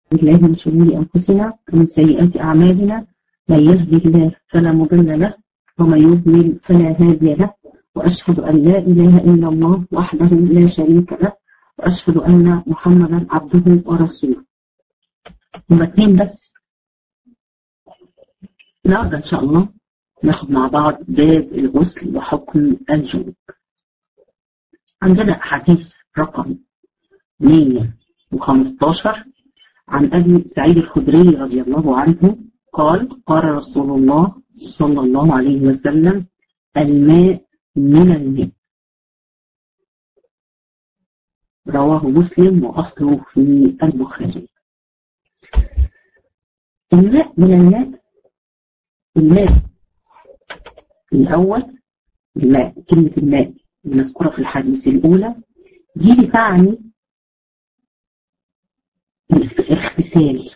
بالله من شرور أنفسنا ومن سيئات أعمالنا من يهده الله فلا مضل له ومن يضلل فلا هادي له وأشهد أن لا إله إلا الله وحده لا شريك له وأشهد أن محمدا عبده ورسوله هما اتنين بس النهارده إن شاء الله ناخد مع بعض باب الغسل وحكم الجنوب عندنا حديث رقم 115 عن أبي سعيد الخدري رضي الله عنه قال قال رسول الله صلى الله عليه وسلم الماء من الماء رواه مسلم وأصله في البخاري الماء من الماء الماء الأول الماء كلمة الماء المذكورة في الحديث الأولى دي بتعني الاغتسال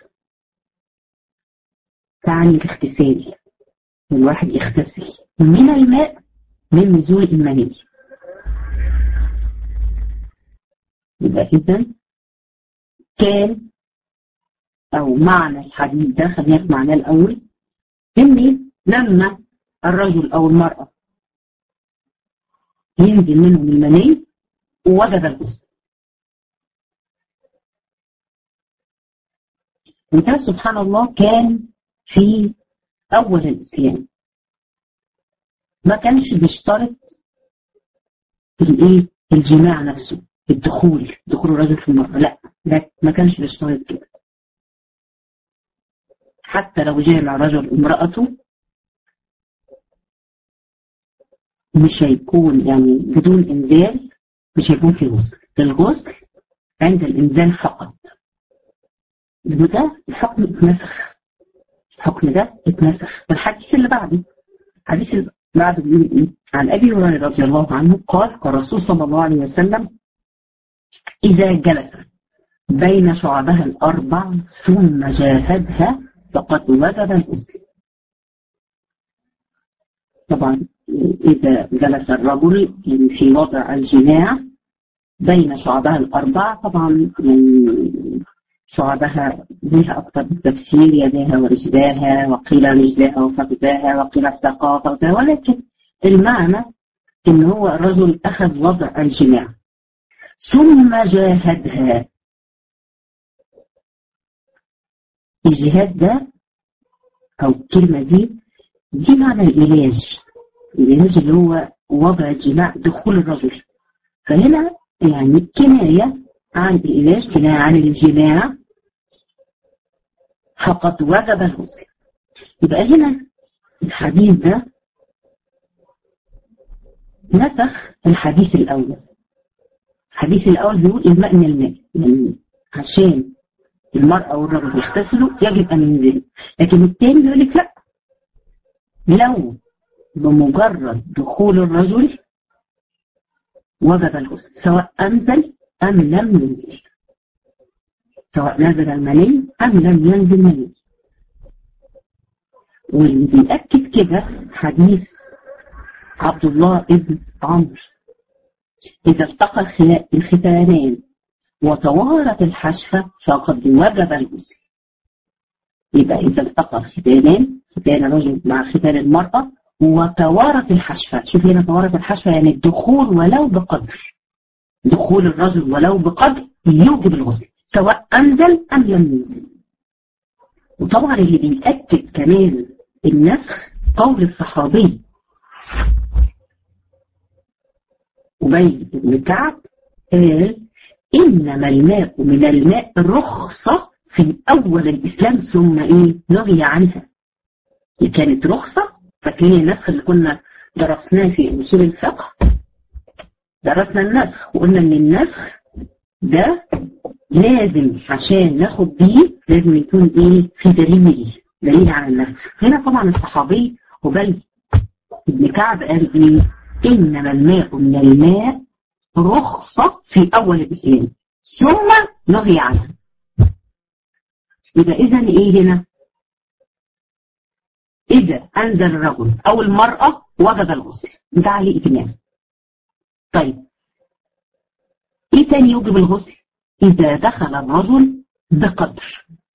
تعني الاغتسال الواحد يغتسل من الماء من نزول المني يبقى إذا كان أو معنى الحديث ده خلينا في معناه الأول إن لما الرجل أو المرأة ينزل منهم المني ووجد الغسل وده سبحان الله كان في أول الإسلام ما كانش بيشترط الإيه الجماع نفسه الدخول دخول الرجل في المرأة لا لا ما كانش بيشترط كده حتى لو جامع رجل امرأته مش هيكون يعني بدون إنزال مش هيكون في غسل الغسل عند الإنزال فقط ده الحكم اتنسخ الحكم ده اتنسخ الحديث اللي بعده الحديث اللي بعده بيقول ايه عن ابي هريره رضي الله عنه قال قال الرسول صلى الله عليه وسلم اذا جلس بين شعبها الاربع ثم جاهدها فقد وجب الغسل طبعا اذا جلس الرجل يعني في وضع الجماع بين شعبها الاربع طبعا يعني شعبها لها أكثر من تفسير يداها ورجلاها وقيل رجلاها وفخذاها وقيل ساقاها ولكن المعنى إن هو الرجل أخذ وضع الجماع ثم جاهدها الجهاد ده أو الكلمة دي دي معنى العلاج العلاج اللي هو وضع الجماع دخول الرجل فهنا يعني كناية عن العلاج كناية عن الجماع فقد وجب الغسل يبقى هنا الحديث ده نسخ الحديث الأول الحديث الأول بيقول الماء من الماء يعني عشان المرأة والرجل يغتسلوا يجب أن ينزلوا لكن التاني بيقول لك لا لو بمجرد دخول الرجل وجب الغسل سواء أنزل أم لم ينزل سواء نزل المني أم لم ينزل مني واللي بيأكد كده حديث عبد الله ابن عمرو إذا التقى الختانان وتوارت الحشفة فقد وجب الغسل يبقى إذا التقى الختانان ختان الرجل مع ختان المرأة وتوارت الحشفة شوف هنا توارت الحشفة يعني الدخول ولو بقدر دخول الرجل ولو بقدر يوجب الغسل سواء أنزل أم لم ينزل وطبعا اللي بيأكد كمان النسخ قول الصحابي أبي بن كعب قال إنما الماء من الماء رخصة في أول الإسلام ثم إيه نهي عنها هي كانت رخصة فاكرين النسخ اللي كنا درسناه في أصول الفقه درسنا النسخ وقلنا إن النسخ ده لازم عشان ناخد بيه لازم يكون ايه في دليل دليل على النسخ هنا طبعا الصحابي أبي ابن كعب قال ايه انما الماء من الماء رخصة في اول الاسلام ثم نهي عنها يبقى اذا ايه هنا اذا انزل الرجل او المرأة وجب الغسل ده عليه اجماع طيب ايه تاني يوجب الغسل اذا دخل الرجل بقدر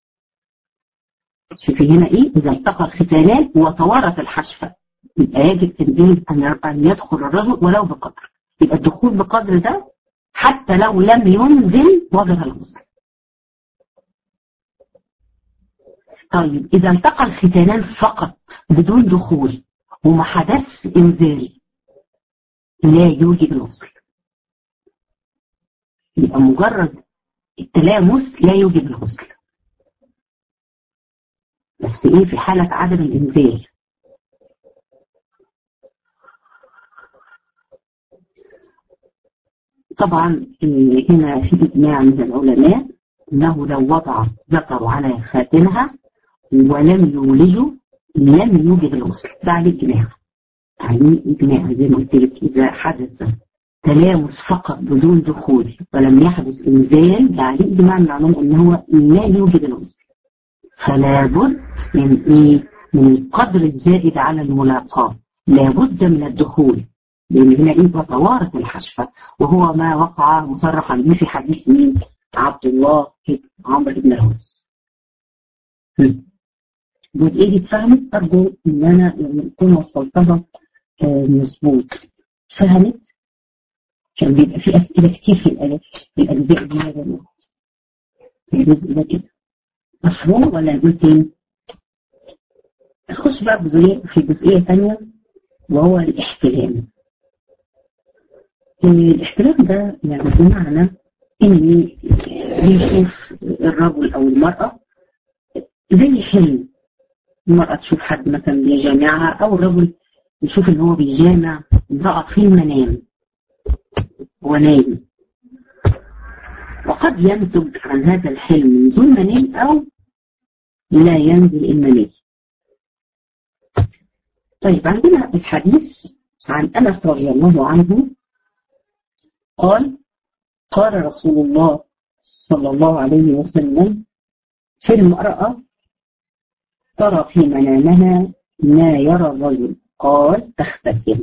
شوفي هنا ايه اذا التقى الختانان وتوارث الحشفه يبقى يجب ان ايه ان يدخل الرجل ولو بقدر يبقى الدخول بقدر ده حتى لو لم ينزل وجه الغسل طيب اذا التقى الختانان فقط بدون دخول وما حدث انزال لا يوجب الغسل يبقى مجرد التلامس لا يوجب الغسل بس ايه في حالة عدم الانزال طبعا هنا في اجماع من العلماء انه لو وضع ذكر على خاتمها ولم يولجه لم يوجب الغسل ده عليه اجماع يعني اجماع زي ما قلت لك اذا حدث تلامس فقط بدون دخول ولم يحدث انزال ده عليه اجماع من العلماء ان هو لا يوجب الغسل فلا بد من ايه من القدر الزائد على الملاقاه لابد من الدخول لان هنا ايه توارث الحشفه وهو ما وقع مصرحا به في حديث مين عبد الله عمرو بن العاص الجزئيه دي اتفهمت ارجو ان انا اكون وصلتها مظبوط فهمت عشان بيبقى في اسئله كتير في الالف في الاجزاء دي يا جماعه الجزء ده كده مفهوم ولا نقول تاني؟ نخش بقى في جزئيه ثانيه وهو الاحتلام الاحتلام ده يعني بمعنى ان بيشوف الرجل او المراه زي حلم المرأة تشوف حد مثلا بيجامعها أو الرجل يشوف إن هو بيجامع امرأة في المنام هو نايم وقد ينتج عن هذا الحلم نزول منام أو لا ينزل المنام طيب عندنا الحديث عن أنس رضي الله عنه قال قال رسول الله صلى الله عليه وسلم في المرأة ترى في منامها ما يرى الرجل قال تختسل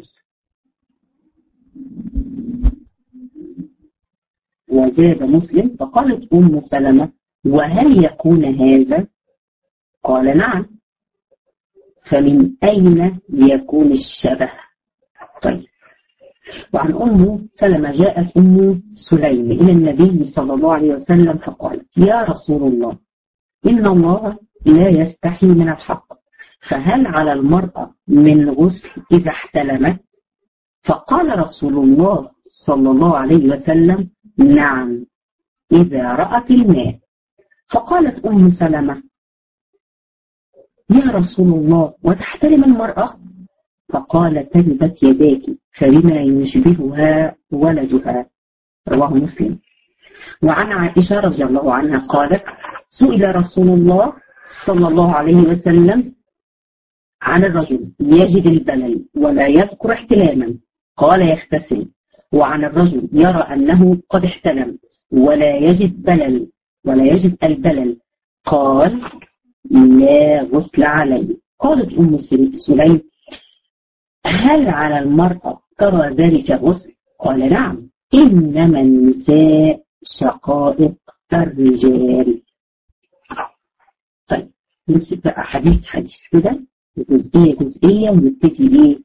وزاد مسلم فقالت أم سلمة وهل يكون هذا قال نعم فمن أين يكون الشبه طيب وعن أم سلمة جاءت أم سليم إلى النبي صلى الله عليه وسلم فقالت يا رسول الله إن الله لا يستحي من الحق فهل على المرأة من غسل إذا احتلمت فقال رسول الله صلى الله عليه وسلم نعم إذا رأت الماء فقالت أم سلمة يا رسول الله وتحترم المرأة فقال تلبت يداك فبما يشبهها ولدها رواه مسلم وعن عائشة رضي الله عنها قالت سئل رسول الله صلى الله عليه وسلم عن الرجل يجد البلل ولا يذكر احتلاما قال يغتسل وعن الرجل يرى أنه قد احتلم ولا يجد بلل ولا يجد البلل قال لا غسل عليه قالت أم سليم هل على المرأة ترى ذلك غسل قال نعم إنما النساء شقائق الرجال طيب نمسك بقى حديث حديث كده جزئية جزئية ونبتدي ايه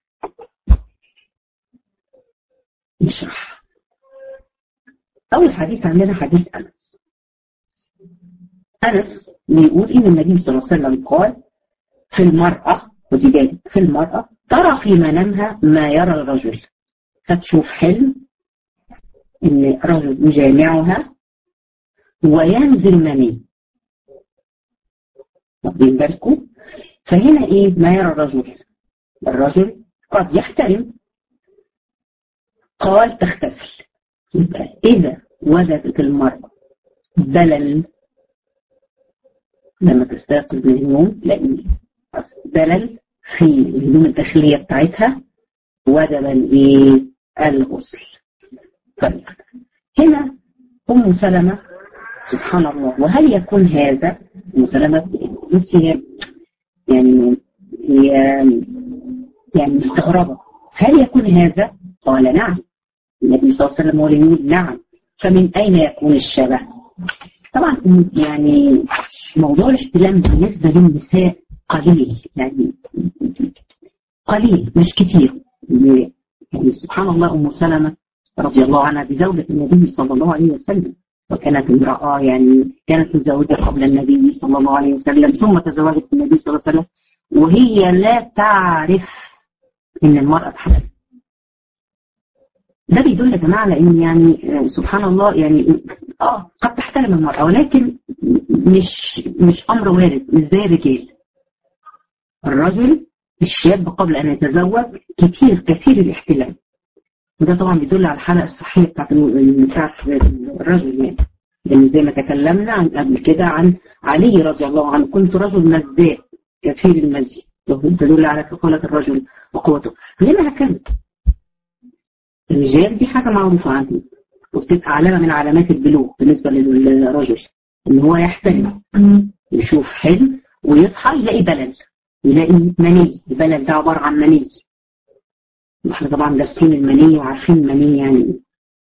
نشرح أول حديث عندنا حديث أنس أنس بيقول إن النبي صلى الله عليه وسلم قال في المرأة ودي بالك في المرأة ترى في منامها ما يرى الرجل فتشوف حلم إن رجل يجامعها وينزل مني واخدين بالكم فهنا ايه ما يرى الرجل الرجل قد يحترم قال تختفي يبقى إذا وجدت المرأة بلل لما تستيقظ من النوم لأن بلل في الهدوم الداخلية بتاعتها وجب الايه الغسل طيب هنا أم سلمة سبحان الله وهل يكون هذا أم سلمة هي يعني هي يعني مستغربة هل يكون هذا؟ قال نعم النبي صلى الله عليه وسلم هو يقول نعم فمن أين يكون الشبه؟ طبعا يعني موضوع الاحتلام بالنسبة للنساء قليل يعني قليل مش كتير يعني سبحان الله أم سلمة رضي الله عنها بزوجة النبي صلى الله عليه وسلم وكانت امرأة يعني كانت متزوجة قبل النبي صلى الله عليه وسلم ثم تزوجت النبي صلى الله عليه وسلم وهي لا تعرف إن المرأة تحمل ده بيدل يا جماعة على إن يعني سبحان الله يعني آه قد تحترم المرأة ولكن مش مش أمر وارد مش زي الرجال الرجل الشاب قبل أن يتزوج كثير كثير الاحتلال وده طبعا بيدل على الحالة الصحية بتاعت بتاعت الرجل يعني لأن زي ما تكلمنا عن قبل كده عن علي رضي الله عنه كنت رجل مزاء كثير المزي تدل على ثقالة الرجل وقوته هنا هكذا الرجال دي حاجة معروفة عنه وبتبقى علامة من علامات البلوغ بالنسبة للرجل إن هو يحترم يشوف حلم ويصحى يلاقي بلل يلاقي مني البلل ده عبارة عن مني احنا طبعا دارسين المني وعارفين المني يعني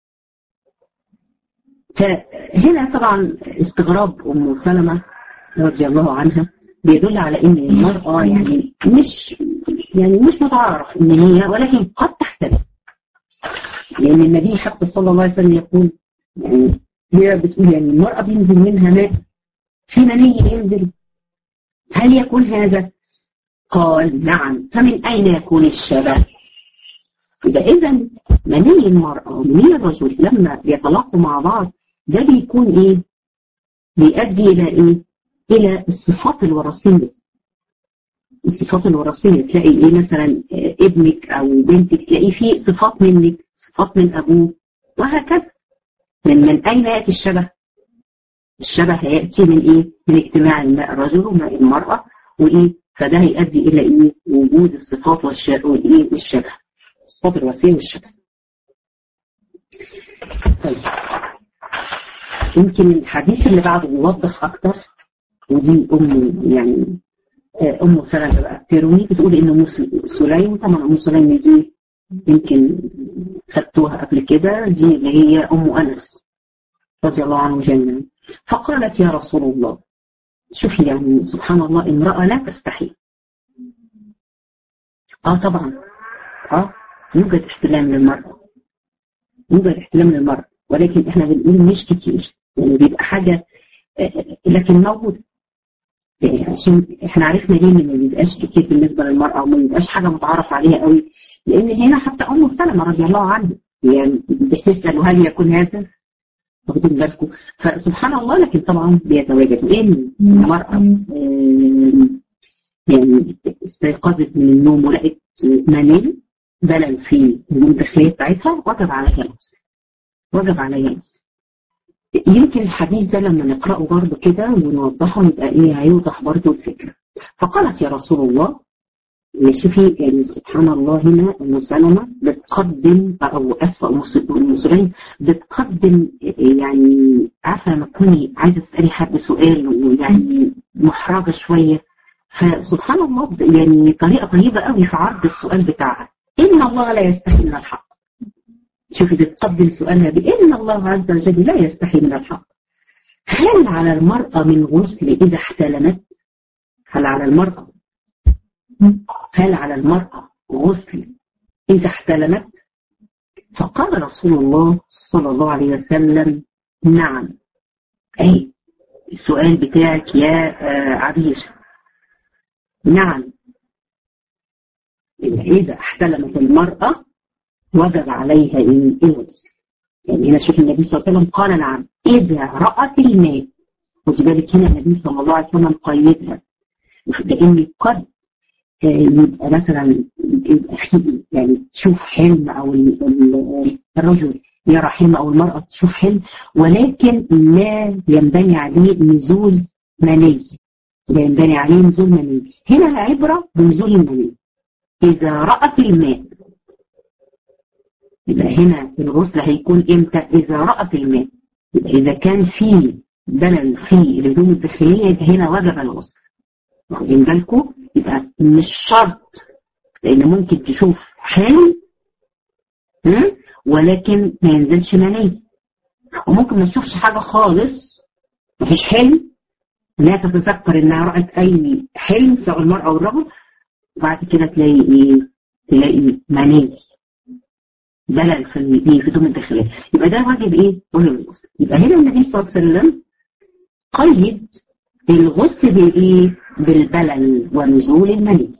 فهنا طبعا استغراب ام سلمة رضي الله عنها بيدل على ان المرأة يعني مش يعني مش متعارف ان هي ولكن قد تحتمل لان النبي حتى صلى الله عليه وسلم يقول يعني هي بتقول يعني المرأة بينزل منها ماء في مني بينزل هل يكون هذا؟ قال نعم فمن أين يكون الشبه؟ يبقى إذا مني المرأة ومني الرجل لما يتلاقوا مع بعض ده بيكون إيه؟ بيؤدي إلى إيه؟ إلى الصفات الوراثية الصفات الوراثية تلاقي إيه مثلا ابنك أو بنتك تلاقي فيه صفات منك صفات من أبوه وهكذا من من أين يأتي الشبه؟ الشبه يأتي من إيه؟ من اجتماع الماء الرجل وماء المرأة وإيه؟ فده هيؤدي إلى إيه؟ وجود الصفات والإيه؟ والشبه الصفات الوراثية والشبه طيب يمكن الحديث اللي بعده يوضح أكتر ودي أم يعني أم سلمة بقى تروي بتقول إن أم سليم طبعا أم سليم دي يمكن خدتوها قبل كده دي اللي هي أم أنس رضي الله عنه جميعا فقالت يا رسول الله شوفي يعني سبحان الله امرأة لا تستحي اه طبعا اه يوجد احتلام للمرأة يوجد احتلام للمرأة ولكن احنا بنقول مش كتير يعني بيبقى حاجة لكن موجود يعني عشان احنا عرفنا ليه ان ما بيبقاش كتير بالنسبه للمراه وما بيبقاش حاجه متعارف عليها قوي لان هنا حتى ام سلمه رضي الله عنها يعني بتسال هل يكون هذا؟ واخدين بالكم فسبحان الله لكن طبعا بيتواجد ان المراه يعني استيقظت من النوم ولقت مني بلل في المدخليه بتاعتها وجب عليها الغسل وجب عليها الغسل يمكن الحديث ده لما نقرأه برضه كده ونوضحه يبقى ايه هيوضح برضه الفكرة فقالت يا رسول الله شوفي يعني سبحان الله هنا ام سلمة بتقدم او اسفة ام سليم بتقدم يعني عارفة لما تكوني عايزة تسألي حد سؤال ويعني محرجة شوية فسبحان الله يعني طريقة طيبة قوي في عرض السؤال بتاعها إن الله لا يستحي من الحق شوفي بتقدم سؤالها بإن الله عز وجل لا يستحي من الحق هل على المرأة من غسل إذا احتلمت هل على المرأة هل على المرأة غسل إذا احتلمت فقال رسول الله صلى الله عليه وسلم نعم أي السؤال بتاعك يا عبير نعم إذا احتلمت المرأة وجب عليها ايه الغسل يعني هنا شوف النبي صلى الله عليه وسلم قال نعم اذا رأت الماء خدي بالك هنا النبي صلى الله عليه وسلم قيدها لان قد يبقى مثلا يبقى في يعني تشوف حلم او الرجل يرى حلم او المرأة تشوف حلم ولكن لا ينبني عليه نزول مني لا ينبني عليه نزول مني هنا العبرة بنزول المني إذا رأت الماء يبقى هنا الغسل هيكون امتى اذا رأت الماء يبقى اذا كان في بلل في الهدوم الداخليه يبقى هنا وجب الغسل واخدين بالكم يبقى مش شرط لان ممكن تشوف حلم ولكن ما ينزلش مني وممكن ما تشوفش حاجه خالص مفيش حلم انها تتذكر انها رأت اي حلم سواء المرأة او الرجل وبعد كده تلاقي ايه تلاقي مني بلل في ايه في دم الداخلية يبقى ده واجب ايه غسل الغسل يبقى هنا النبي صلى الله عليه وسلم قيد الغسل بايه بالبلل ونزول المني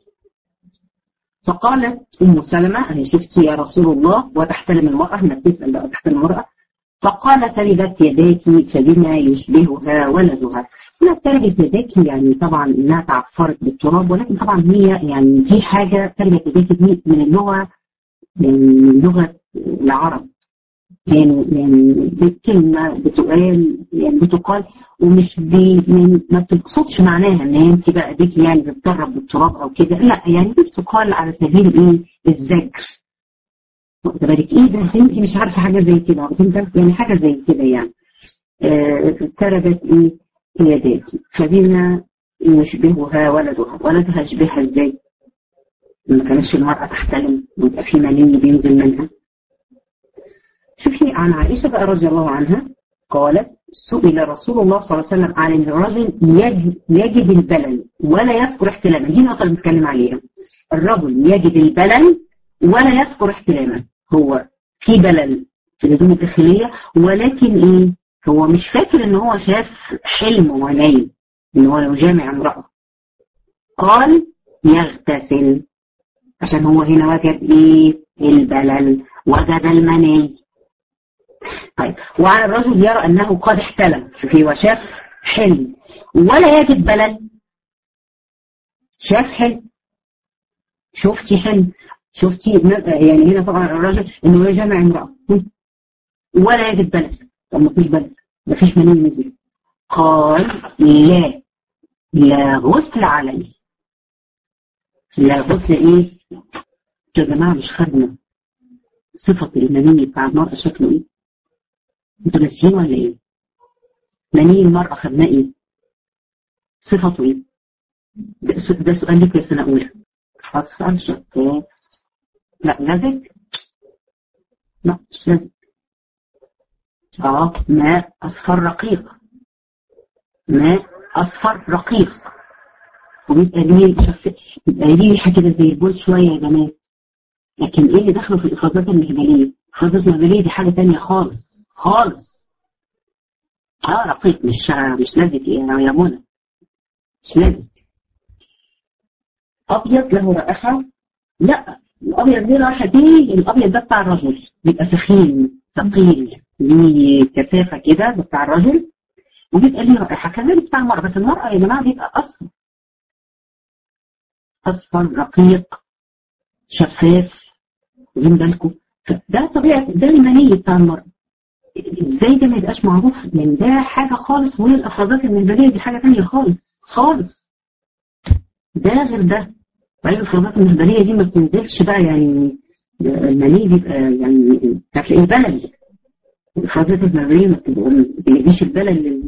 فقالت ام سلمة انا شفت يا رسول الله وتحتلم المرأة هنا بتسأل بقى تحتلم المرأة فقال تربت يداك فبما يشبهها ولدها هنا تربت يداك يعني طبعا انها تعفرت بالتراب ولكن طبعا هي يعني في حاجه تربت يداك دي من اللغه من لغه العرب كانوا يعني بالكلمه بتقال يعني بتقال ومش بي يعني ما بتقصدش معناها ان انت بقى ايديك يعني بتطرب بالتراب او كده لا يعني بتقال على سبيل ايه الزجر واخده بالك ايه ده انت مش عارفه حاجه زي كده يعني حاجه زي كده يعني آه تربت ايه يداك فبما يشبهها ولدها ولدها يشبهها ازاي؟ ما كانتش المرأة تحتلم ويبقى في مني بينزل منها شوفي عن عائشة بقى رضي الله عنها قالت سئل رسول الله صلى الله عليه وسلم عن الرجل يجد البلل ولا يذكر احتلاما دي النقطة اللي بنتكلم عليها الرجل يجد البلل ولا يذكر احتلاما هو في بلل في الهدوم الداخلية ولكن ايه هو مش فاكر ان هو شاف حلم وهو نايم ان هو لو جامع امرأة قال يغتسل عشان هو هنا وجد ايه البلل وجد المني طيب وعلى الرجل يرى انه قد احتلم شوفي وشاف حلم ولا يجد بلل شاف حلم شفتي حلم شفتي يعني هنا طبعا الراجل انه يجمع امرأة ولا يجد بلد طب ما فيش بلد ما فيش منين نزل قال لا لا غسل عليه لا غسل ايه يا جماعة مش خدنا صفة المني بتاع المرأة شكله ايه انتوا ناسيين ولا ايه مني المرأة خدناه ايه صفته ايه ده سؤال لك يا سنة أولى أصفر شفاف لا لزج لا مش لزج اه ماء أصفر رقيق ماء أصفر رقيق وبيبقى ليه شفاف يبقى ليه ريحة كده زي البول شوية يا جماعة لكن ايه اللي دخله في الإفرازات المهبلية؟ الإفرازات المهبلية دي حاجة تانية خالص خالص اه رقيق مش مش لزج يا يا منى مش لزج ابيض له رائحه لا الابيض ليه رائحه دي الابيض ده بتاع الرجل بيبقى سخين ثقيل ليه كثافه كده بتاع الرجل وبيبقى ليه رائحه كذلك بتاع المراه بس المراه يا جماعه بيبقى اصفر اصفر رقيق شفاف واخدين بالكم ده طبيعه ده المني بتاع المراه ازاي ده ما يبقاش معروف لان ده حاجه خالص وهي الافرازات المهبليه دي حاجه ثانيه خالص خالص ده غير ده وبعدين الافرازات المهبليه دي ما بتنزلش بقى يعني المني بيبقى يعني هتلاقيه بلل الافرازات المهبليه ما بيجيش البلل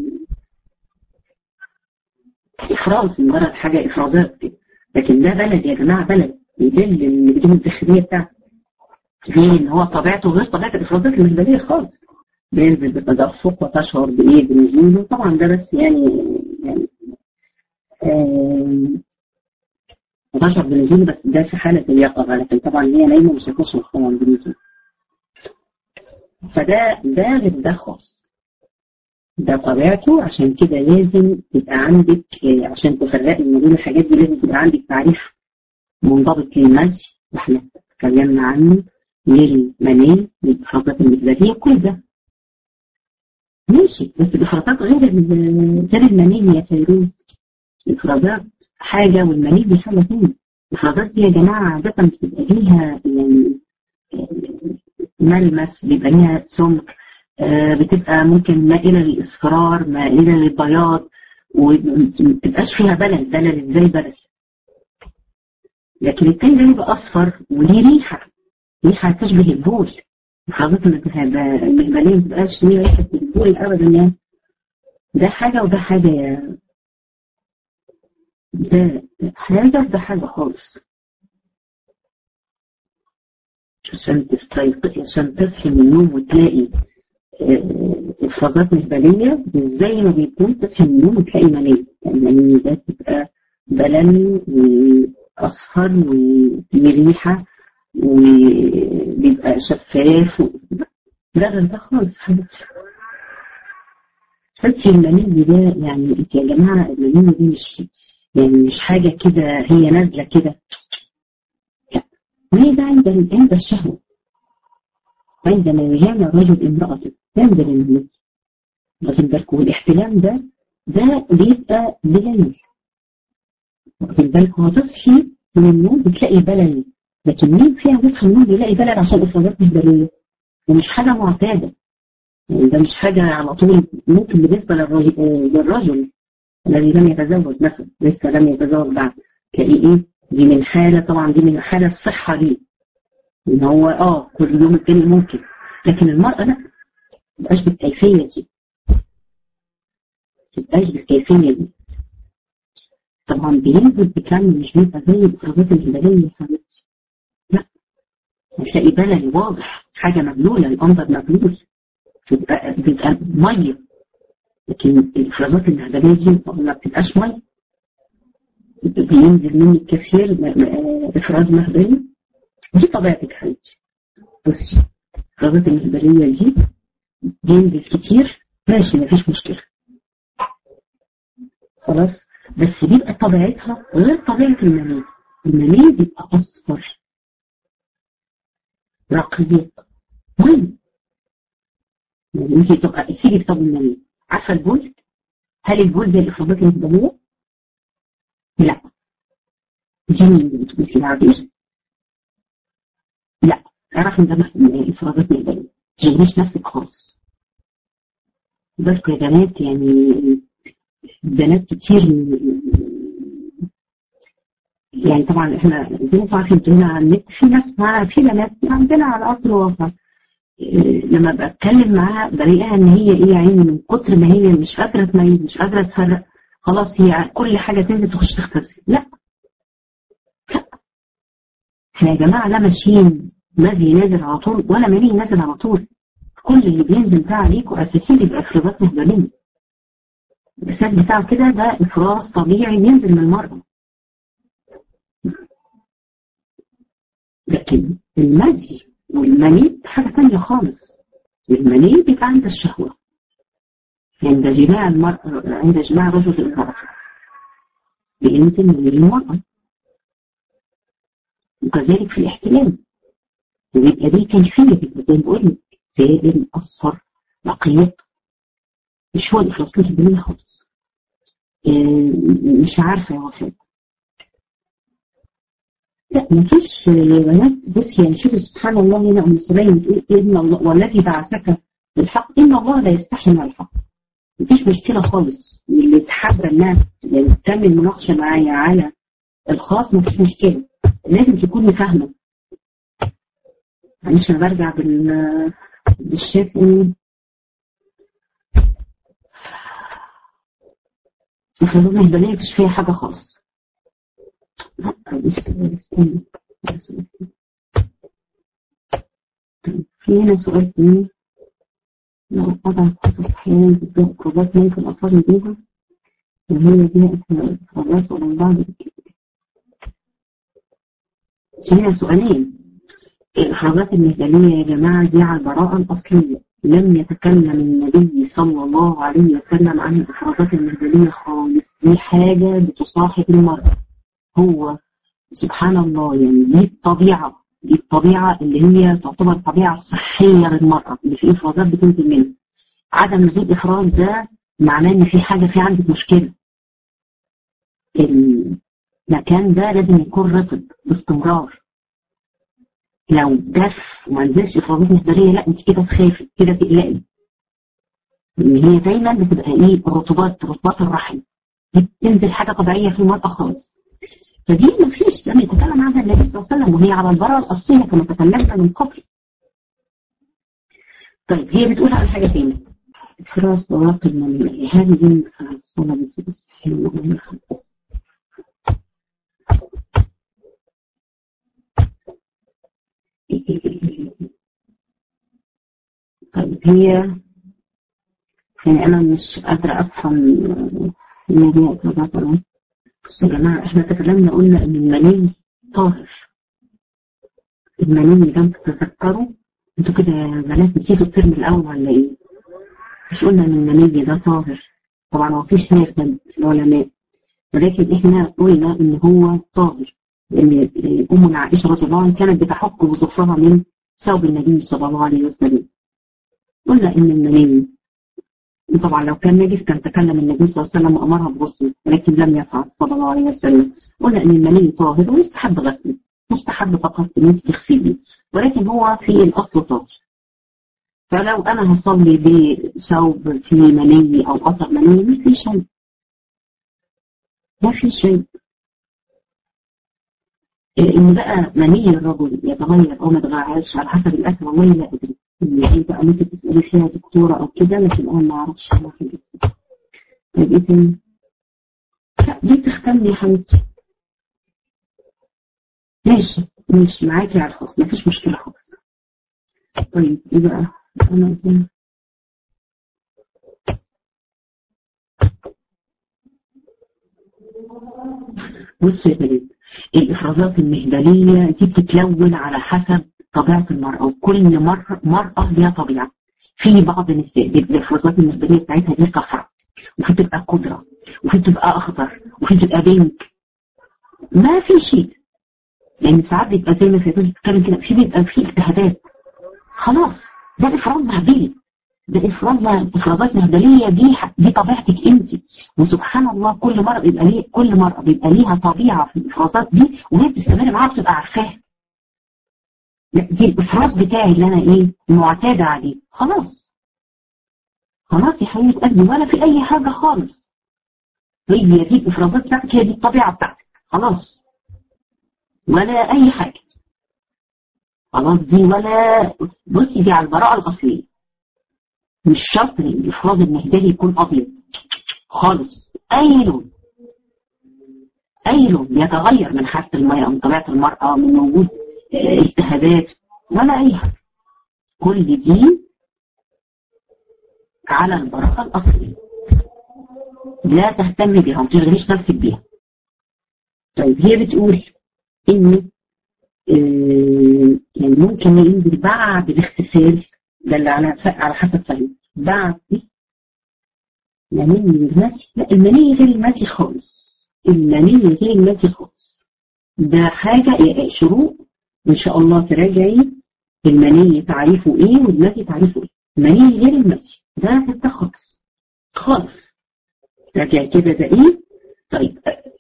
افراز مجرد حاجه افرازات لكن ده بلد يا جماعه بلد يدل الهدوم الداخليه بتاعته ليه ان هو طبيعته غير طبيعه الافرازات المهبليه خالص بينزل بتدفق وتشعر بايه بنزوله طبعا ده بس يعني يعني تشعر بنزوله بس ده في حالة اليقظة لكن طبعا هي نايمة مش هتشعر طبعا بنزوله فده ده غير ده خالص ده طبيعته عشان كده لازم يبقى عندك عشان تفرقي ما بين الحاجات دي لازم تبقى عندك تعريف منضبط للمزج واحنا اتكلمنا عنه للمني للإفرازات المجدرية كل ده ماشي بس الإفرازات غير غير المني يا فيروز الإفرازات حاجة والمني دي حاجة ثانية الإفرازات دي يا جماعة عادة بتبقى ليها يعني ملمس بيبقى ليها سمك بتبقى ممكن مائلة للإصفرار مائلة للبياض وما بتبقاش فيها بلل بلل ازاي بلل لكن التاني ده بيبقى أصفر وليه ريحة ريحة تشبه البول الإفرازات المهبلية ما بتبقاش ليه ريحة البول أبدا يعني ده حاجة وده حاجة يا ده حاجة ده حاجة خالص عشان تستيقظ عشان تصحي من النوم وتلاقي افرازات مهبلية زي ما بيكون تصحي من النوم وتلاقي منية المني ده تبقى بلل وأصفر وفيه ريحة وبيبقى شفاف و... لا ده ده خالص حبيبتي حبيبتي المني ده يعني انت يا جماعة المني دي مش يعني مش حاجة كده هي نازلة كده لا وهي ده عند عند الشهوة عندما يجامع رجل امرأته ينزل المني واخدين بالكم والاحتلام ده ده بيبقى بليل واخدين بالكم هتصحي من النوم بتلاقي بلل لكن مين فيها بيصحى من النوم بيلاقي بلل عشان افرازات مهبليه ومش حاجه معتاده يعني ده مش حاجه على طول ممكن بالنسبه للرجل, للرجل الذي لم يتزوج مثلا لسه لم يتزوج بعد تلاقيه ايه دي من حاله طبعا دي من حاله الصحه دي ان هو اه كل يوم التاني ممكن لكن المراه لا متبقاش بالكيفيه دي متبقاش بالكيفيه دي طبعا بينزل بكم مش بيبقى زي الافرازات الهلاليه يا حبيبتي لا هتلاقي بلل واضح حاجه مبلوله الانظر مبلول تبقى بيبقى ميه لكن الافرازات الهلاليه دي ما بتبقاش ميه بينزل منك كثير افراز مهبلي دي طبيعتك حبيبتي بصي الافرازات المهبليه دي بينزل كتير ماشي مفيش مشكله خلاص بس بيبقى طبيعتها غير طبيعة المني المني بيبقى أصفر رقيق مهم يعني انت تبقى سيبك طب المني عارفة البول هل البول زي الإفرازات الهبالية؟ لا دي مين اللي بتقول فيها عبير؟ لا اعرف ان ده إفرازات هبالية تشغليش نفسك خالص بالكم يا بنات يعني بنات كتير يعني طبعا احنا زي ما عارفين هنا على النت في ناس معاها في بنات عندنا على ارض الواقع لما بتكلم معاها بلاقيها ان هي ايه يعني من كتر ما هي مش قادره تميز مش قادره تفرق خلاص هي كل حاجه تنزل تخش تغتسل لا لا احنا يا جماعه لا ماشيين مزي نازل على طول ولا مني نازل على طول كل اللي بينزل ده عليكم اساسي بيبقى افرازات مهبليه الاساس بتاعه كده ده افراز طبيعي بينزل من المرأة لكن المزي والمني حاجة تانية خالص المني بيبقى عند الشهوة عند جماع المرأة عند جماع رجل المرأة بينزل من المرأة وكذلك في الاحتلال ويبقى دي كيفية بيبقى زي ما بقول لك سائل أصفر رقيق مش هو الإخلاص الدنيا خالص مش عارفة يا وفاء لا مفيش يا بنات بصي يعني شوفي سبحان الله هنا ام سليم بتقول ان الله والذي بعثك بالحق ان الله لا يستحي من الحق مفيش مشكله خالص اللي تحب انها يعني تعمل مناقشه معايا على الخاص مفيش مشكله لازم تكوني فاهمه معلش انا برجع بال بالشاف الخازوق الهبالية مفيش فيها حاجة خالص في هنا سؤال تاني لو قطع الخطة صحيحين ضد القربات ممكن أصلي بيها وهي بيها إفرادات ولا بعض هنا سؤالين الإفرادات المهبلية يا جماعة دي على البراءة الأصلية لم يتكلم النبي صلى الله عليه وسلم عن الإفرازات المهبلية خالص دي حاجة بتصاحب المرأة هو سبحان الله يعني دي الطبيعة دي الطبيعة اللي هي تعتبر الطبيعة الصحية للمرأة اللي في إفرازات بتنزل منها عدم نزول إفراز ده معناه إن في حاجة في عندك مشكلة المكان ده لازم يكون رطب باستمرار لو جف وما نزلش افرازات مهبليه لا انت كده تخافي كده تقلقي ان هي دايما بتبقى ايه الرطوبات رطوبات الرحم دي بتنزل حاجه طبيعيه في المراه خالص فدي ما فيش لم يتكلم عنها النبي صلى الله عليه وسلم وهي على البراءه الاصليه كما تكلمنا من قبل طيب هي بتقول على حاجه ثانيه افراز بواقي المنيه هذه دي الصلاه في الصحيح طيب هي يعني أنا مش قادرة أفهم الموضوع طبعا بصوا يا جماعة احنا تكلمنا قلنا ان المني طاهر المني ده انتوا تتذكروا انتوا كده يا بنات نسيتوا الترم الاول ولا ايه؟ مش قلنا ان المني ده طاهر طبعا ما فيش ناس من العلماء ولكن احنا قلنا ان هو طاهر لان امنا عائشه رضي الله عنها كانت بتحك بظفرها من ثوب النبي صلى الله عليه وسلم قلنا ان المني طبعا لو كان نجس كان تكلم النبي صلى الله عليه وسلم وامرها بغسله ولكن لم يفعل صلى الله عليه وسلم قلنا ان المني طاهر ويستحب غسله مستحب فقط ان انت تغسليه ولكن هو في الاصل طاهر فلو انا هصلي بثوب فيه مني او اثر مني ما في شيء ما في شيء ان بقى مني الرجل يتغير او ما يتغيرش على حسب الاكل والله لا ادري يعني بقى ممكن تسالي فيها دكتوره او كده لكن انا ما اعرفش ما في طيب ايه تاني؟ لا دي تختمني يا حبيبتي ماشي ماشي معاكي على الخاص مفيش مشكله خالص طيب ايه بقى؟ انا زي بصوا يا بنات الافرازات المهبليه دي بتتلون على حسب طبيعه المراه وكل مرة مرأة ليها طبيعه في بعض النساء الافرازات المهبليه بتاعتها دي صفراء وفي تبقى خضره وفي تبقى اخضر وفي تبقى بينك ما في شيء لان ساعات بيبقى زي ما في بتتكلم كده في بيبقى في التهابات خلاص ده افراز مهبلي ده افراز افرازات مهبليه دي دي طبيعتك انت وسبحان الله كل مره بيبقى ليه كل مره بيبقى ليها طبيعه في الافرازات دي وهي بتستمر معاها بتبقى عارفاها دي الافراز بتاعي اللي انا ايه معتاده عليه خلاص خلاص يا حبيبه قلبي ولا في اي حاجه خالص هي دي الافرازات بتاعتك هي دي الطبيعه بتاعتك خلاص ولا اي حاجه خلاص دي ولا بصي دي على البراءه الاصليه مش شرط الافراز المهدلي يكون ابيض خالص اي لون اي لون يتغير من حالة المرأة من طبيعة المرأة من وجود التهابات ولا اي حاجة كل دي على البراءة الأصلية لا تهتم بها وما تشغليش نفسك بيها طيب هي بتقول ان يعني ممكن ينزل بعد الاغتسال ده اللي على على حسب فهمي بعد مني المسي لا المني غير المسي خالص المني غير المسي خالص ده حاجة شروط إن شاء الله تراجعي المني تعريفه إيه والمسي تعريفه إيه المني غير المسي ده ده خالص خالص راجع كده ده إيه طيب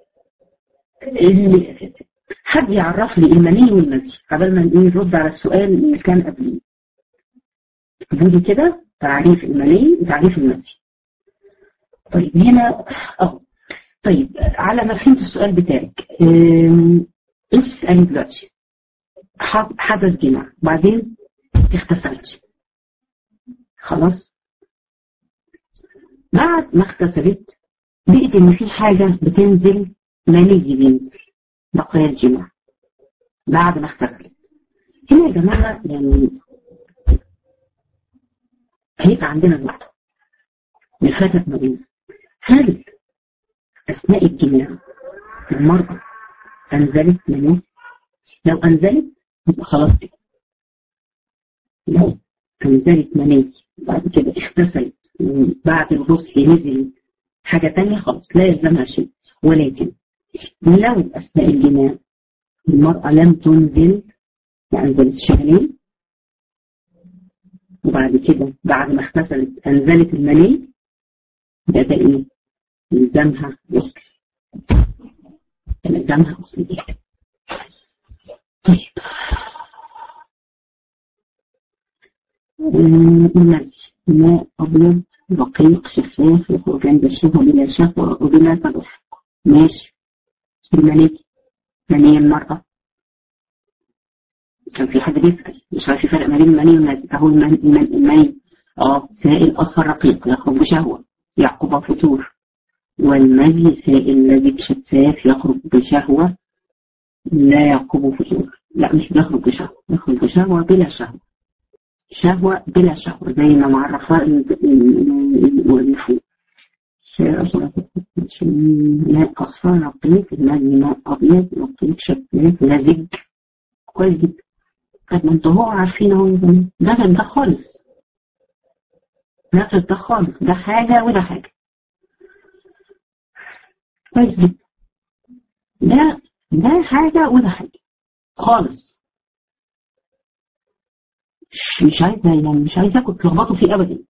حد يعرف لي المني والمسي قبل ما نرد على السؤال اللي كان قبليه اكتبوا كده تعريف المني وتعريف المسي طيب هنا اه طيب على ما فهمت السؤال بتاعك انت بتسألي دلوقتي حدث جماع بعدين اغتسلت خلاص بعد ما اغتسلت لقيت ان في حاجه بتنزل مني بينزل بقايا الجماع بعد ما اغتسلت هنا يا جماعه يعني هيبقى عندنا نقطة نفرق ما بين هل أثناء الجماع المرأة أنزلت منه لو أنزلت يبقى خلاص كده لو أنزلت مني بعد كده اغتسلت بعد الغسل نزل حاجة تانية خلاص لا يلزمها شيء ولكن لو أثناء الجماع المرأة لم تنزل ما أنزلتش مني وبعد كده بعد ما اغتسلت انزلت المني ده ده ايه؟ يلزمها غسل يلزمها غسل طيب المني ماء ابيض رقيق شفاف يخرج عند الشهوة بلا شهوة وبلا تدفق ماشي المني مني المرأة كان في حد بيسأل مش عارف فرق ما بين المني والمني اهو المني اه سائل اصفر رقيق يخرج بشهوة يعقب فتور والمزي سائل لزج شفاف يخرج بشهوة لا يعقب فتور لا مش بيخرج بشهوة يخرج بشهوة بلا شهوة شهوة بلا شهوة زي ما معرفة والنفوذ ماء أصفر نقيق الماء ماء أبيض نقيق شفاف لزج كويس جدا طب ما انتوا هو عارفين اهو ده غير ده خالص ده غير ده خالص ده حاجة وده حاجة كويس جدا ده ده حاجة وده حاجة خالص مش مش عايزة يعني مش عايزاكم تلخبطوا فيه أبدا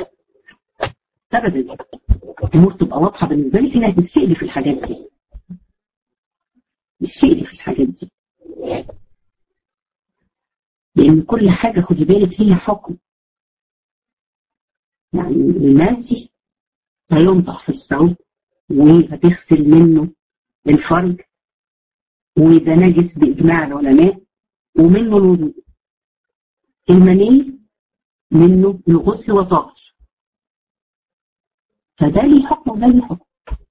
أبدا الأمور تبقى واضحة بالنسبة لي في ناس بتسألي في الحاجات دي بتسألي في الحاجات دي لأن كل حاجة خدي بالك هي حكم يعني المازي هينطح في الصوت وهتغسل منه الفرج وده نجس بإجماع العلماء ومنه الوضوء المني منه الغسل وطهر فده ليه حكم وده ليه حكم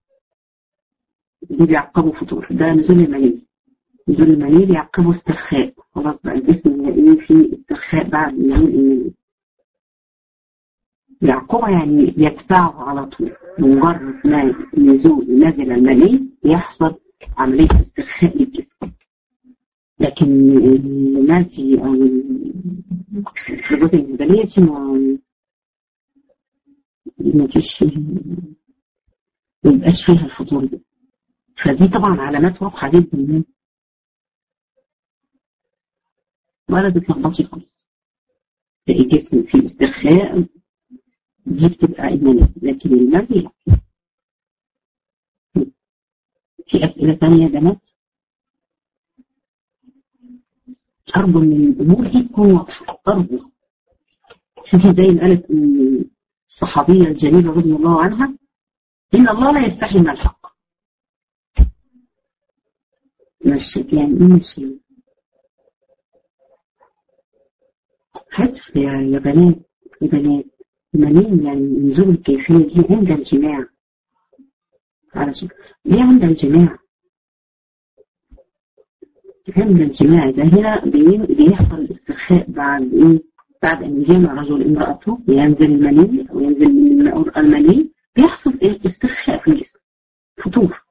دي بيعقبوا فطور ده نزول المني نزول المني بيعقبوا استرخاء خلاص بقى الجسم ايه في استرخاء بعد نزول المني يعقبها يعني يتبعه على طول مجرد ما نزول نزل المني يحصل عملية استرخاء للجسم لكن المنزي أو الحاجات الجبلية دي ما ما فيش ما يبقاش فيها الفطور ده فدي طبعا علامات واضحة جدا ولا بتلخبطي خالص تلاقي جسم فيه استرخاء دي بتبقى إيمانية لكن المنزي لا في أسئلة تانية يا بنات أرجو من الأمور دي تكون واضحة أرجو شوفي زي ما قالت الصحابية الجليلة رضي الله عنها إن الله لا يستحي من الحق مش يعني ماشي حدث يا يا بنات يا بنات منين يعني نزول الكيفية دي عند الجماع على شكل ليه عند الجماع عند الجماع ده هنا بيحصل الاسترخاء بعد ايه بعد ان يجامع رجل امرأته ينزل المني او ينزل من المني بيحصل استرخاء في الجسم فطور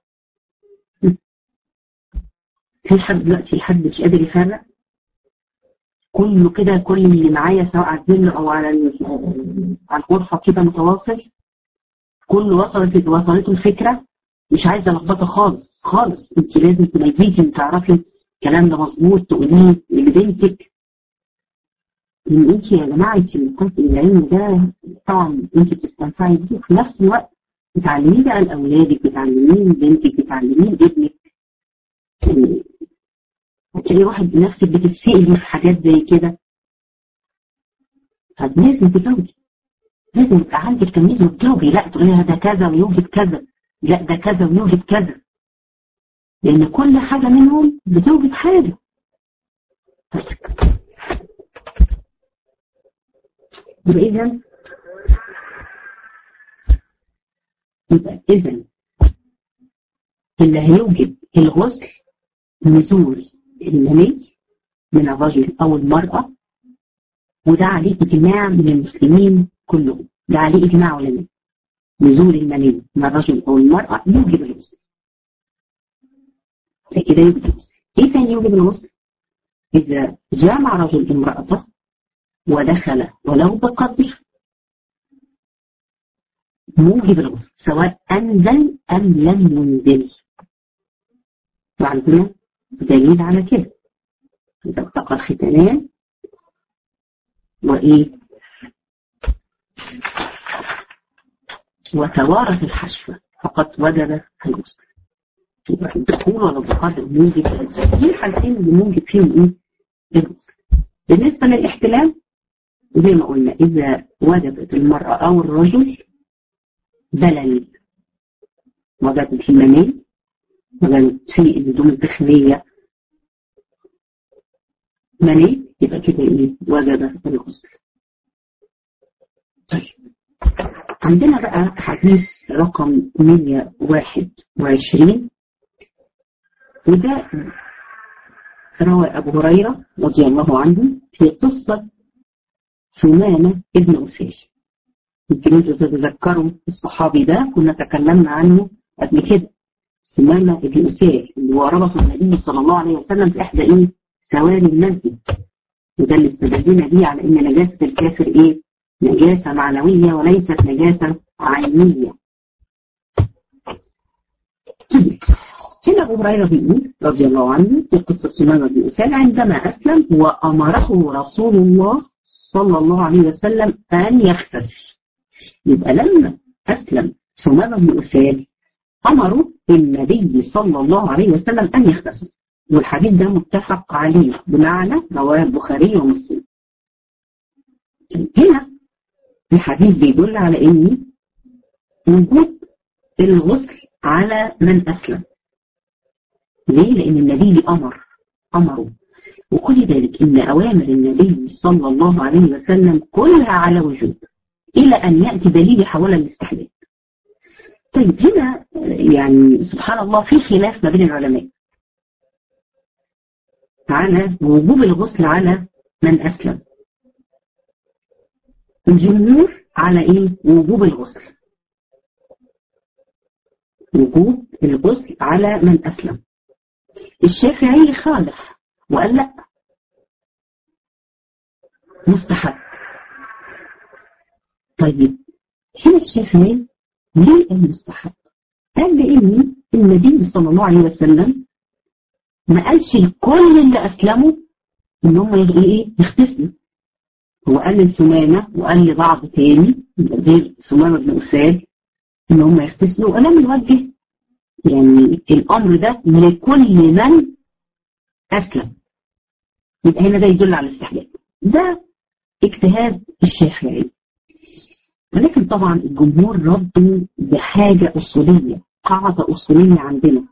في حد دلوقتي حد مش قادر يفرق كله كده كل اللي معايا سواء على الظل او على على الغرفه كده متواصل كله وصلت وصلته الفكره مش عايزه لخبطه خالص خالص انت لازم تميزي تعرفي الكلام ده مظبوط تقوليه لبنتك ان انت يا جماعه انت قلت العلم ده طبعا انت بتستنفعي بيه وفي نفس الوقت بتعلميه بقى لاولادك بتعلميه لبنتك بتعلميه لابنك يعني هتلاقي واحد بنفسك بتتسألي في حاجات زي كده فلازم تجاوبي لازم يبقى عندك تمييز وتجاوبي لا تقولي ده كذا ويوجد كذا لا ده كذا ويوجد كذا لأن كل حاجة منهم بتوجد حاجة يبقى إذا يبقى إذا اللي هيوجد الغسل نزول المني من الرجل أو المرأة وده عليه إجماع من المسلمين كلهم ده عليه إجماع علماء نزول المني من الرجل أو المرأة يوجب الغسل فكده يوجب الغسل إيه تاني يوجب الغسل؟ إذا جامع رجل امرأته ودخل ولو بقدر موجب الغسل سواء أنزل أم لم ينزل وعندنا دليل على كده إذا التقى الختانان وإيه وتوارث الحشفة فقد وجب الغسل يبقى الدخول ولا بقدر موجب دي الحالتين اللي موجب فيهم ايه الغسل بالنسبة للاحتلام زي ما قلنا إذا وجبت المرأة أو الرجل بلل وجبت في المني وجبت في الهدوم الداخلية مني يبقى كده ايه وجب الغسل طيب عندنا بقى حديث رقم 121 وده روى أبو هريرة رضي الله عنه في قصة ثمامة ابن أساش يمكن انتوا تتذكروا الصحابي ده كنا تكلمنا عنه قبل كده سمامة بن أسير اللي هو ربطه النبي صلى الله عليه وسلم في إحدى إيه سواري المسجد وده اللي استدلنا بيه على إن نجاسة الكافر إيه نجاسة معنوية وليست نجاسة عينية هنا أبو هريرة بيقول رضي الله عنه في قصة سمامة بن أسال عندما أسلم وأمره رسول الله صلى الله عليه وسلم أن يغتسل يبقى لما أسلم سمامة بن أسال أمروا النبي صلى الله عليه وسلم أن يغتسل والحديث ده متفق عليه بمعنى رواه البخاري ومسلم هنا الحديث بيدل على ان وجود الغسل على من اسلم ليه؟ لان النبي امر امره وخدي بالك ان اوامر النبي صلى الله عليه وسلم كلها على وجوب الى ان ياتي دليل حول الاستحباب طيب هنا يعني سبحان الله في خلاف ما بين العلماء على وجوب الغسل على من اسلم الجمهور على ايه وجوب الغسل وجوب الغسل على من اسلم الشافعي خالف وقال لا مستحب طيب هنا الشافعي ليه المستحب قال لان النبي صلى الله عليه وسلم ما قالش لكل اللي اسلموا ان هم ايه يغتسلوا هو قال لسمامة وقال لبعض تاني غير سمامة بن أساد إن هم يغتسلوا ولم يوجه يعني الأمر ده لكل من أسلم يبقى هنا ده يدل على الاستحلال ده اجتهاد الشافعي ولكن طبعا الجمهور ردوا بحاجة أصولية قاعدة أصولية عندنا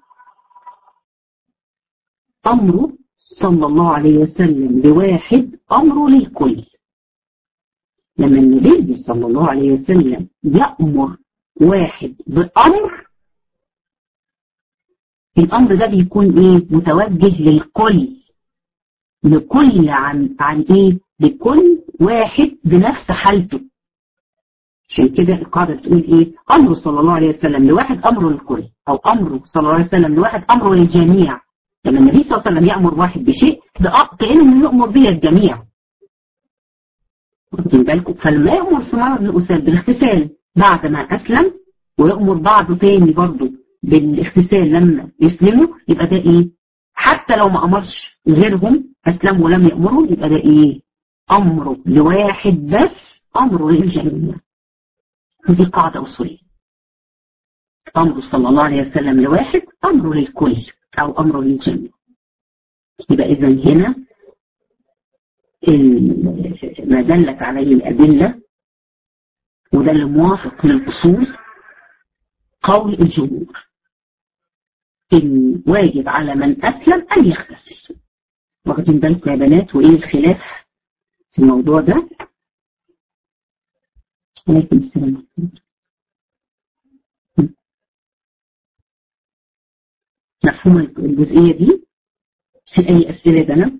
أمره صلى الله عليه وسلم لواحد أمره للكل لما النبي صلى الله عليه وسلم يأمر واحد بأمر الأمر ده بيكون إيه متوجه للكل لكل عن عن إيه لكل واحد بنفس حالته عشان كده القاعدة بتقول إيه أمره صلى الله عليه وسلم لواحد أمره للكل أو أمره صلى الله عليه وسلم لواحد أمره للجميع لما النبي صلى الله عليه وسلم يأمر واحد بشيء ده كأنه يأمر به الجميع واخدين بالكم فلما يأمر سمارة بن أساد بالاغتسال بعد ما أسلم ويأمر بعضه تاني برضه بالاغتسال لما يسلموا يبقى ده إيه؟ حتى لو ما أمرش غيرهم أسلموا ولم يأمرهم يبقى ده إيه؟ أمره لواحد بس أمره للجميع دي قاعدة أصولية أمره صلى الله عليه وسلم لواحد أمره للكل أو أمره للجميع يبقى إذا هنا ما دلت عليه الأدلة وده اللي موافق للأصول قول الجمهور إن واجب على من أسلم أن يغتسل واخدين بالكم يا بنات وإيه الخلاف في الموضوع ده عليكم السلام مفهوم الجزئية دي هل أي أسئلة يا بنات؟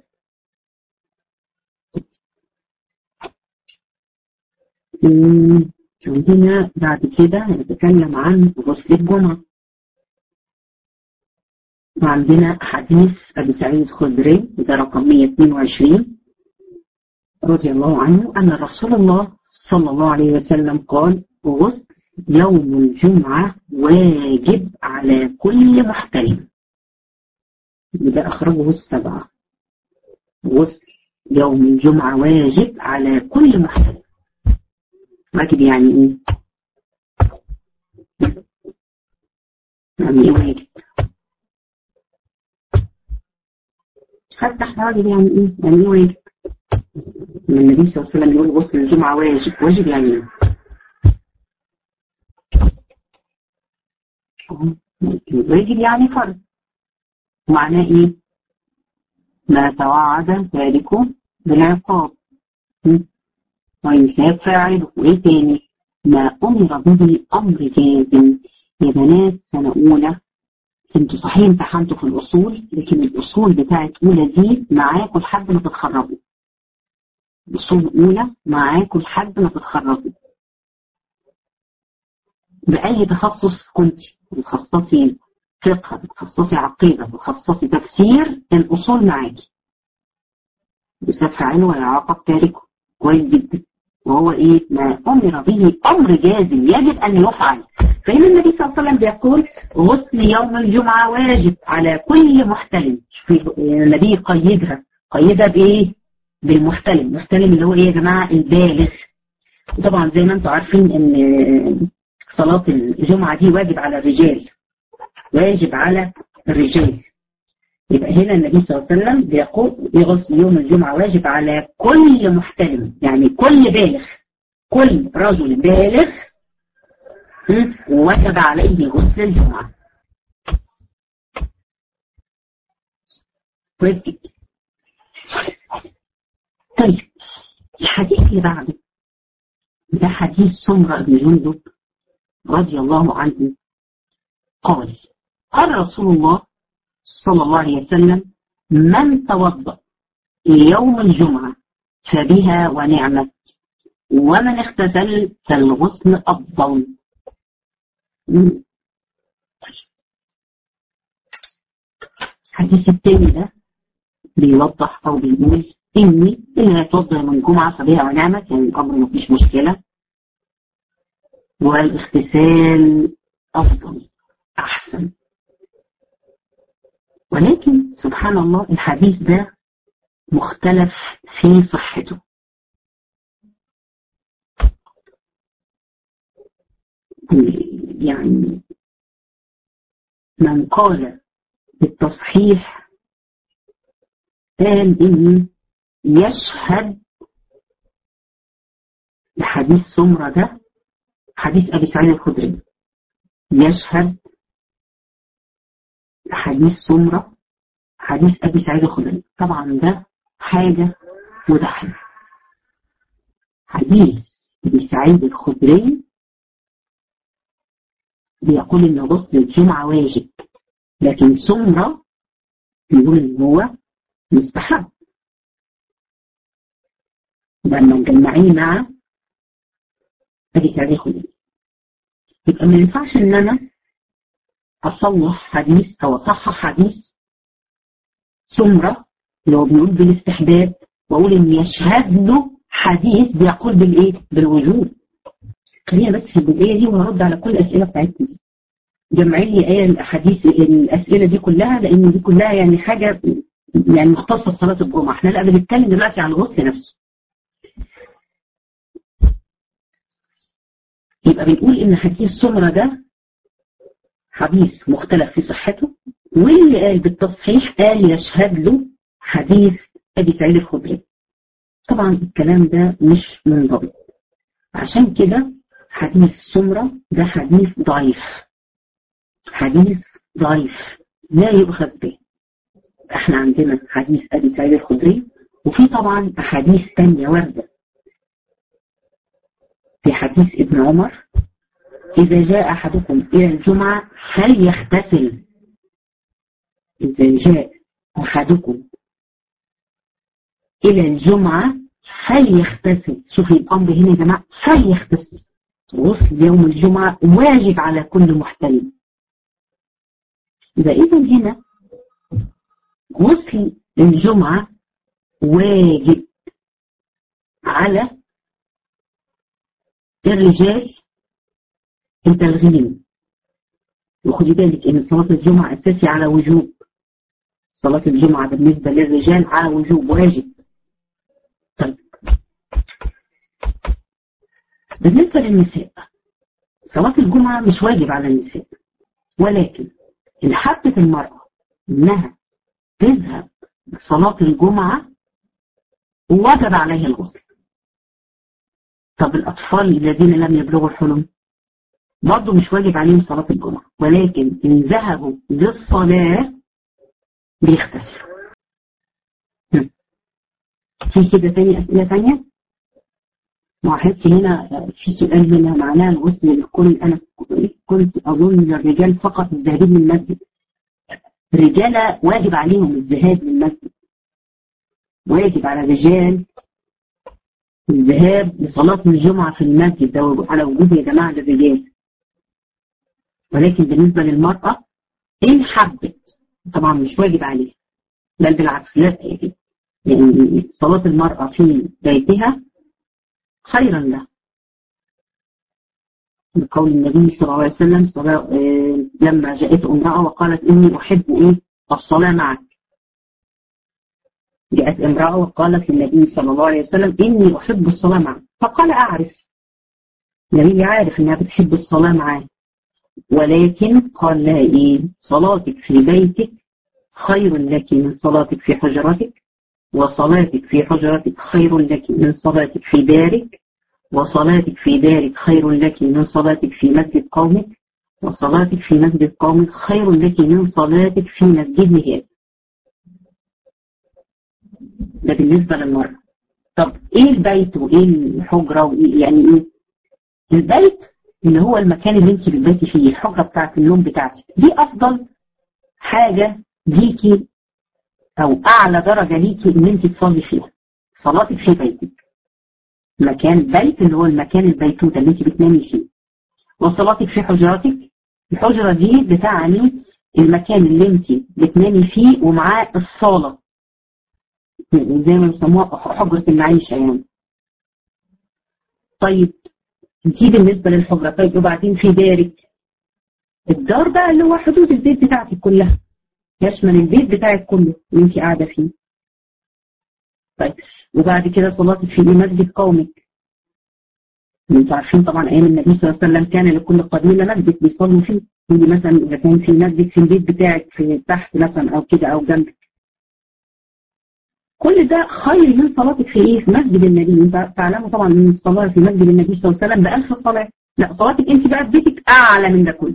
عندنا بعد كده هنتكلم عن غسل الجمعة وعندنا حديث أبي سعيد الخدري ده رقم 122 رضي الله عنه أن رسول الله صلى الله عليه وسلم قال غسل يوم الجمعة واجب على كل محترم ده أخرجه السبعة غسل يوم الجمعة واجب على كل محترم واجب يعني ايه؟ يعني ايه واجب؟ فتح واجب يعني ايه؟ يعني ايه واجب؟ لما النبي صلى الله عليه وسلم يقول غسل الجمعة واجب، واجب يعني ايه؟ واجب يعني فرض معناه ايه؟ ما توعد ذلكم بالعقاب ويثاب فاعله وايه تاني ما امر به امر جازم يا بنات سنه اولى انتوا صحيح امتحنتوا في الاصول لكن الاصول بتاعت اولى دي معاكم لحد ما تتخرجوا الاصول الاولى معاكم لحد ما تتخرجوا بأي تخصص كنت بتخصصي فقه بتخصصي عقيدة بتخصصي تفسير الأصول معاكي يستاذ فاعله ويعاقب تاركه كويس جدا وهو ايه ما امر به امر جازم يجب ان يفعل فإن النبي صلى الله عليه وسلم بيقول غسل يوم الجمعة واجب على كل محتلم النبي قيدها قيدها بايه بالمحتلم المحتلم اللي هو ايه يا جماعة البالغ وطبعا زي ما انتم عارفين ان صلاة الجمعة دي واجب على الرجال واجب على الرجال يبقى هنا النبي صلى الله عليه وسلم بيقول غسل يوم الجمعة واجب على كل محتلم يعني كل بالغ كل رجل بالغ وجب عليه غسل الجمعة طيب الحديث اللي بعده ده حديث سمرة بن جندب رضي الله عنه قال قال رسول الله صلى الله عليه وسلم من توضأ يوم الجمعة فبها ونعمت ومن اختزل فالغسل أفضل الحديث الثاني ده بيوضح أو بيقول إني اللي هيتوضأ يوم الجمعة فبها ونعمت يعني الأمر مفيش مشكلة والاغتسال أفضل أحسن ولكن سبحان الله الحديث ده مختلف في صحته يعني من قال بالتصحيح قال إن يشهد لحديث سمرة ده حديث أبي سعيد الخدري يشهد حديث سمرة حديث أبي سعيد الخدري طبعا ده حاجة وده حاجة حديث أبي سعيد الخدري بيقول إن غسل الجمعة واجب لكن سمرة بيقول إن هو مستحب لما نجمعيه مع أبي سعيد الخدري يبقى ما ينفعش إن أنا أصلح حديث أو أصحح حديث سمرة اللي هو بيقول بالاستحباب وأقول إن يشهد له حديث بيقول بالإيه؟ بالوجوب. خلينا بس في الجزئية دي وهرد على كل الأسئلة بتاعتكم دي. جمعي لي آية الأحاديث الأسئلة دي كلها لأن دي كلها يعني حاجة يعني مختصة بصلاة الجمعة، إحنا لا بنتكلم دلوقتي عن الغسل نفسه. يبقى بنقول إن حديث سمرة ده حديث مختلف في صحته واللي قال بالتصحيح قال يشهد له حديث أبي سعيد الخدري طبعا الكلام ده مش منضبط عشان كده حديث سمرة ده حديث ضعيف حديث ضعيف لا يؤخذ به احنا عندنا حديث أبي سعيد الخدري وفي طبعا أحاديث تانية واردة في حديث ابن عمر إذا جاء أحدكم إلى الجمعة فليغتسل إذا جاء أحدكم إلى الجمعة فليغتسل شوفي الأمر هنا يا جماعة فليغتسل غسل يوم الجمعة واجب على كل محتلم يبقى إذا هنا غسل الجمعة واجب على الرجال التلغيم وخدي بالك ان صلاة الجمعة اساسي على وجوب صلاة الجمعة بالنسبة للرجال على وجوب واجب طيب بالنسبة للنساء صلاة الجمعة مش واجب على النساء ولكن إن حبت المرأة إنها تذهب صلاة الجمعة وجب عليها الغسل طب الأطفال الذين لم يبلغوا الحلم برضه مش واجب عليهم صلاة الجمعة ولكن إن ذهبوا للصلاة بيغتسلوا في كده تاني أسئلة تانية؟ وحياتي هنا في سؤال هنا معناه الغسل للكل أنا كنت أظن الرجال فقط الذهابين للمسجد الرجالة واجب عليهم الذهاب للمسجد واجب على الرجال الذهاب لصلاة الجمعة في المسجد ده على وجود يا جماعة للرجال ولكن بالنسبة للمرأة إن حبت طبعا مش واجب عليها بل بالعكس لا يجب يعني صلاة المرأة في بيتها خيرا لها بقول النبي صلى الله عليه وسلم صلاة لما جاءته امرأة وقالت إني أحب إيه الصلاة معك جاءت امرأة وقالت للنبي صلى الله عليه وسلم إني أحب الصلاة معك فقال أعرف النبي عارف إنها بتحب الصلاة معاه ولكن قال لها إيه صلاتك في بيتك خير لك من صلاتك في حجرتك وصلاتك في حجرتك خير لك من صلاتك في دارك وصلاتك في دارك خير لك من صلاتك في مسجد قومك وصلاتك في مسجد قومك خير لك من صلاتك في مسجد هذا ده بالنسبة للمرأة طب ايه البيت وايه الحجرة وايه يعني ايه البيت اللي هو المكان اللي انت بتباتي فيه الحجرة بتاعت النوم بتاعتك دي افضل حاجة ليكي او اعلى درجة ليكي ان انت تصلي فيها صلاتك في بيتك مكان بيت اللي هو المكان البيتوتة اللي انت بتنامي فيه وصلاتك في حجرتك الحجرة دي بتعني المكان اللي انت بتنامي فيه ومعاه الصالة زي ما بيسموها حجرة المعيشة يعني طيب دي بالنسبة للحجرة طيب وبعدين في دارك الدار بقى اللي هو حدود البيت بتاعتك كلها يشمل البيت بتاعك كله اللي انت قاعدة فيه طيب وبعد كده صلاتك في مسجد قومك انتوا عارفين طبعا ايام النبي صلى الله عليه وسلم كان لكل قبيله مسجد بيصلوا فيه يجي مثلا اذا كان في مسجد في البيت بتاعك في تحت مثلا او كده او جنبك كل ده خير من صلاتك في ايه؟ في مسجد النبي انت تعلموا طبعا ان الصلاه في مسجد النبي صلى الله عليه وسلم بألف صلاه لا صلاتك انت بقى في بيتك اعلى من ده كله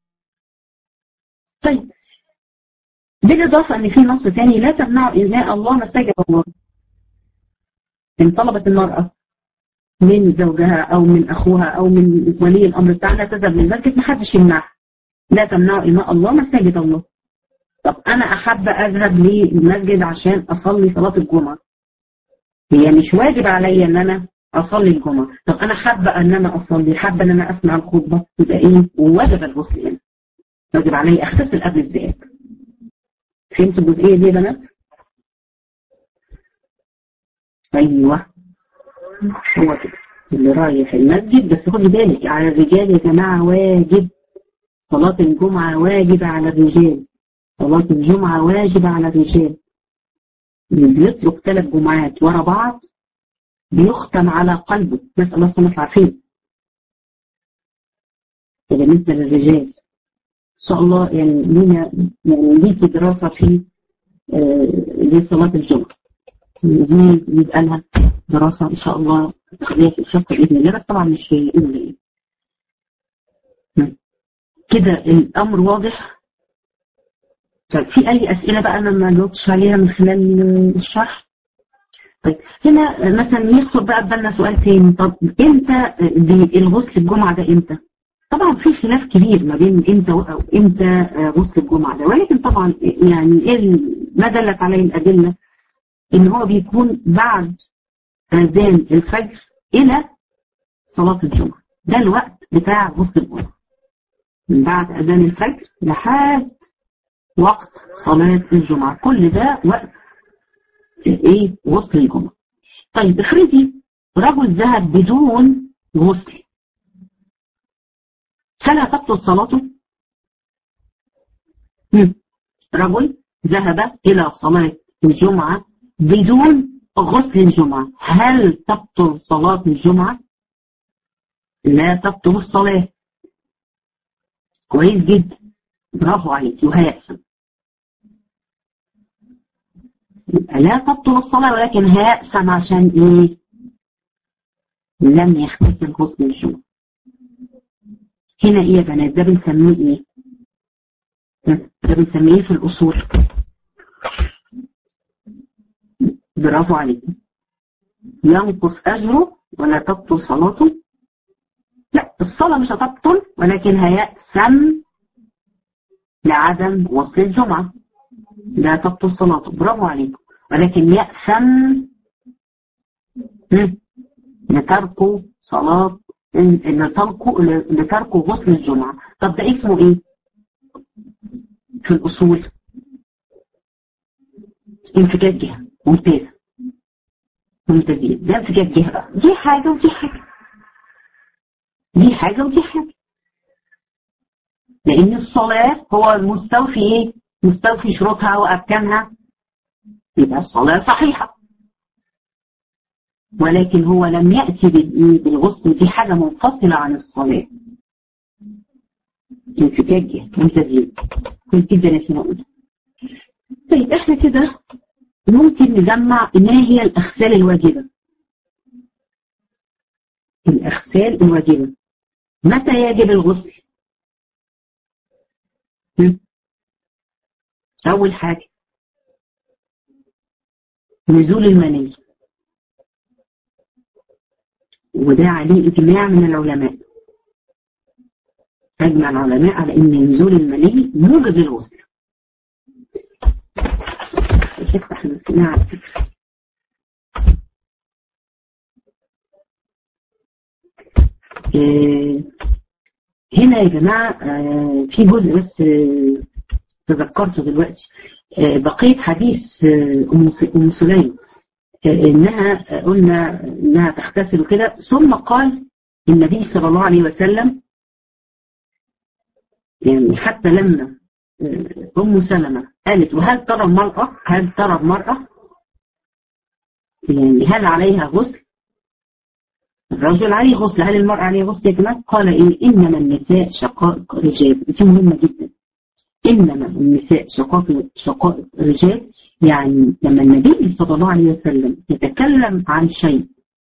طيب بالاضافه ان في نص ثاني لا تمنعوا انهاء الله مساجد الله ان طلبت المراه من زوجها او من اخوها او من ولي الامر بتاعنا تذهب للمسجد ما حدش يمنعها لا تمنعوا انهاء الله مساجد الله طب انا احب اذهب للمسجد عشان اصلي صلاه الجمعه هي مش واجب عليا ان انا اصلي الجمعه طب انا حابه ان انا اصلي حابه ان انا اسمع الخطبه يبقى ايه وجب الغسل هنا واجب عليا اغتسل قبل الذهاب فهمتوا الجزئيه دي يا بنات ايوه هو كده اللي رايح المسجد بس خدي بالك على الرجال يا جماعه واجب صلاه الجمعه واجبه على الرجال صلاة الجمعة واجبة على الرجال اللي بيترك ثلاث جمعات ورا بعض بيختم على قلبه نسأل الله سبحانه العافية بالنسبة للرجال إن شاء الله يعني لينا يعني ليكي دراسة في آه صلاة الجمعة دي يبقى لها دراسة إن شاء الله تخليها في الشقة بإذن الله بس طبعا مش في إذن كده الأمر واضح طيب في أي أسئلة بقى أنا ما جاوبتش عليها من خلال الشرح؟ طيب هنا مثلا يخطر بقى بالنا سؤال تاني طب امتى الغسل الجمعة ده امتى؟ طبعا في خلاف كبير ما بين امتى او امتى غسل الجمعة ده ولكن طبعا يعني ايه ما دلت عليه الأدلة ان هو بيكون بعد اذان الفجر الى صلاة الجمعة ده الوقت بتاع غسل الجمعة من بعد اذان الفجر لحد وقت صلاة الجمعة كل ده وقت ايه غسل الجمعة طيب افرضي رجل ذهب بدون غسل فلا تبطل صلاته رجل ذهب إلى صلاة الجمعة بدون غسل الجمعة هل تبطل صلاة الجمعة؟ لا تبطل الصلاة كويس جدا برافو عليك وهيحسن لا تبطل الصلاة ولكن هيأسم عشان ايه لم يختسل غسل الجمعة هنا ايه يا بنات ده بنسميه ايه ده بنسميه في الأصول برافو عليك ينقص أجره ولا تبطل صلاته لا الصلاة مش هتبطل ولكن هيأسم لعدم وصل الجمعة لا تبطل صلاته برافو عليكم ولكن يأثم لتركوا صلاة لتركوا لتركوا غسل الجمعة طب ده اسمه ايه في الاصول انفكاك جهه ممتازه ممتازين ده انفكاك جهه بقى دي حاجه ودي حاجه دي حاجه ودي حاجه لان الصلاه هو المستوفي ايه مستوفي شروطها واركانها يبقى الصلاه صحيحه ولكن هو لم يأتي بالغسل دي حاجة منفصلة عن الصلاة انفكاك جهة ممتازين كويس جدا يا سينا طيب احنا كده ممكن نجمع ما هي الأغسال الواجبة الأغسال الواجبة متى يجب الغسل أول حاجة نزول المني وده عليه إجماع من العلماء أجمع العلماء على أن نزول المني موجب للغسل افتح نفسنا على فكرة آه هنا يا جماعة آه في جزء بس آه تذكرته دلوقتي بقية حديث أم سليم إنها قلنا إنها تغتسل كده ثم قال النبي صلى الله عليه وسلم يعني حتى لما أم سلمة قالت وهل ترى المرأة هل ترى المرأة يعني هل عليها غسل الرجل عليه غسل هل المرأة عليها غسل يا جماعة قال إيه إنما النساء شقائق رجال دي مهمة جدا إنما النساء شقائق شقائق رجال يعني لما النبي صلى الله عليه وسلم يتكلم عن شيء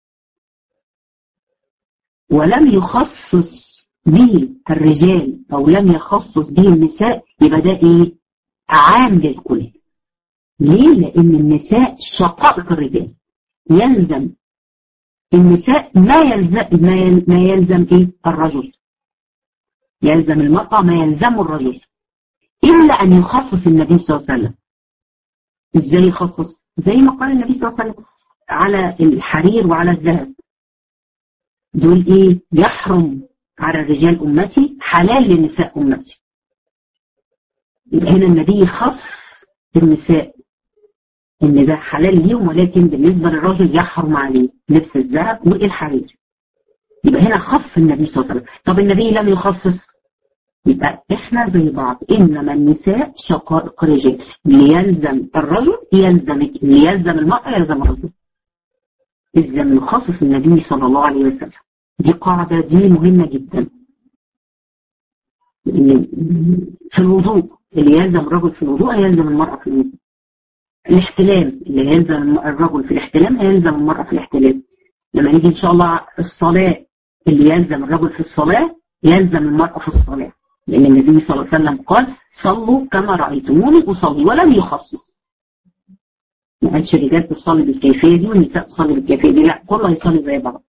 ولم يخصص به الرجال أو لم يخصص به النساء يبقى ده إيه؟ عام للكل. ليه؟ لأن النساء شقائق الرجال. يلزم النساء ما يلزم ما يلزم إيه؟ الرجل. يلزم المرأة ما يلزم الرجل. إلا أن يخصص النبي صلى الله عليه وسلم. إزاي يخصص؟ زي ما قال النبي صلى الله عليه وسلم على الحرير وعلى الذهب. دول إيه؟ يحرم على الرجال أمتي حلال للنساء أمتي يبقى هنا النبي خص النساء إن ده حلال ليهم ولكن بالنسبة للرجل يحرم عليه لبس الذهب والحرير يبقى هنا خص النبي صلى الله عليه وسلم طب النبي لم يخصص يبقى احنا زي بعض انما النساء شقائق رجال ليلزم الرجل يلزم ليلزم المرأة يلزم الرجل إذ لم يخصص النبي صلى الله عليه وسلم دي قاعدة دي مهمة جدا في الوضوء اللي يلزم الرجل في الوضوء هيلزم المرأة في الوضوء الاحتلام اللي يلزم الرجل في الاحتلام هيلزم المرأة في الاحتلام لما نيجي ان شاء الله الصلاة اللي يلزم الرجل في الصلاة يلزم المرأة في الصلاة لأن النبي صلى الله عليه وسلم قال صلوا كما رأيتموني أصلي ولم يخصص ما قالش الرجال تصلي بالكيفية دي والنساء تصلي بالكيفية دي لا كله هيصلي زي بعض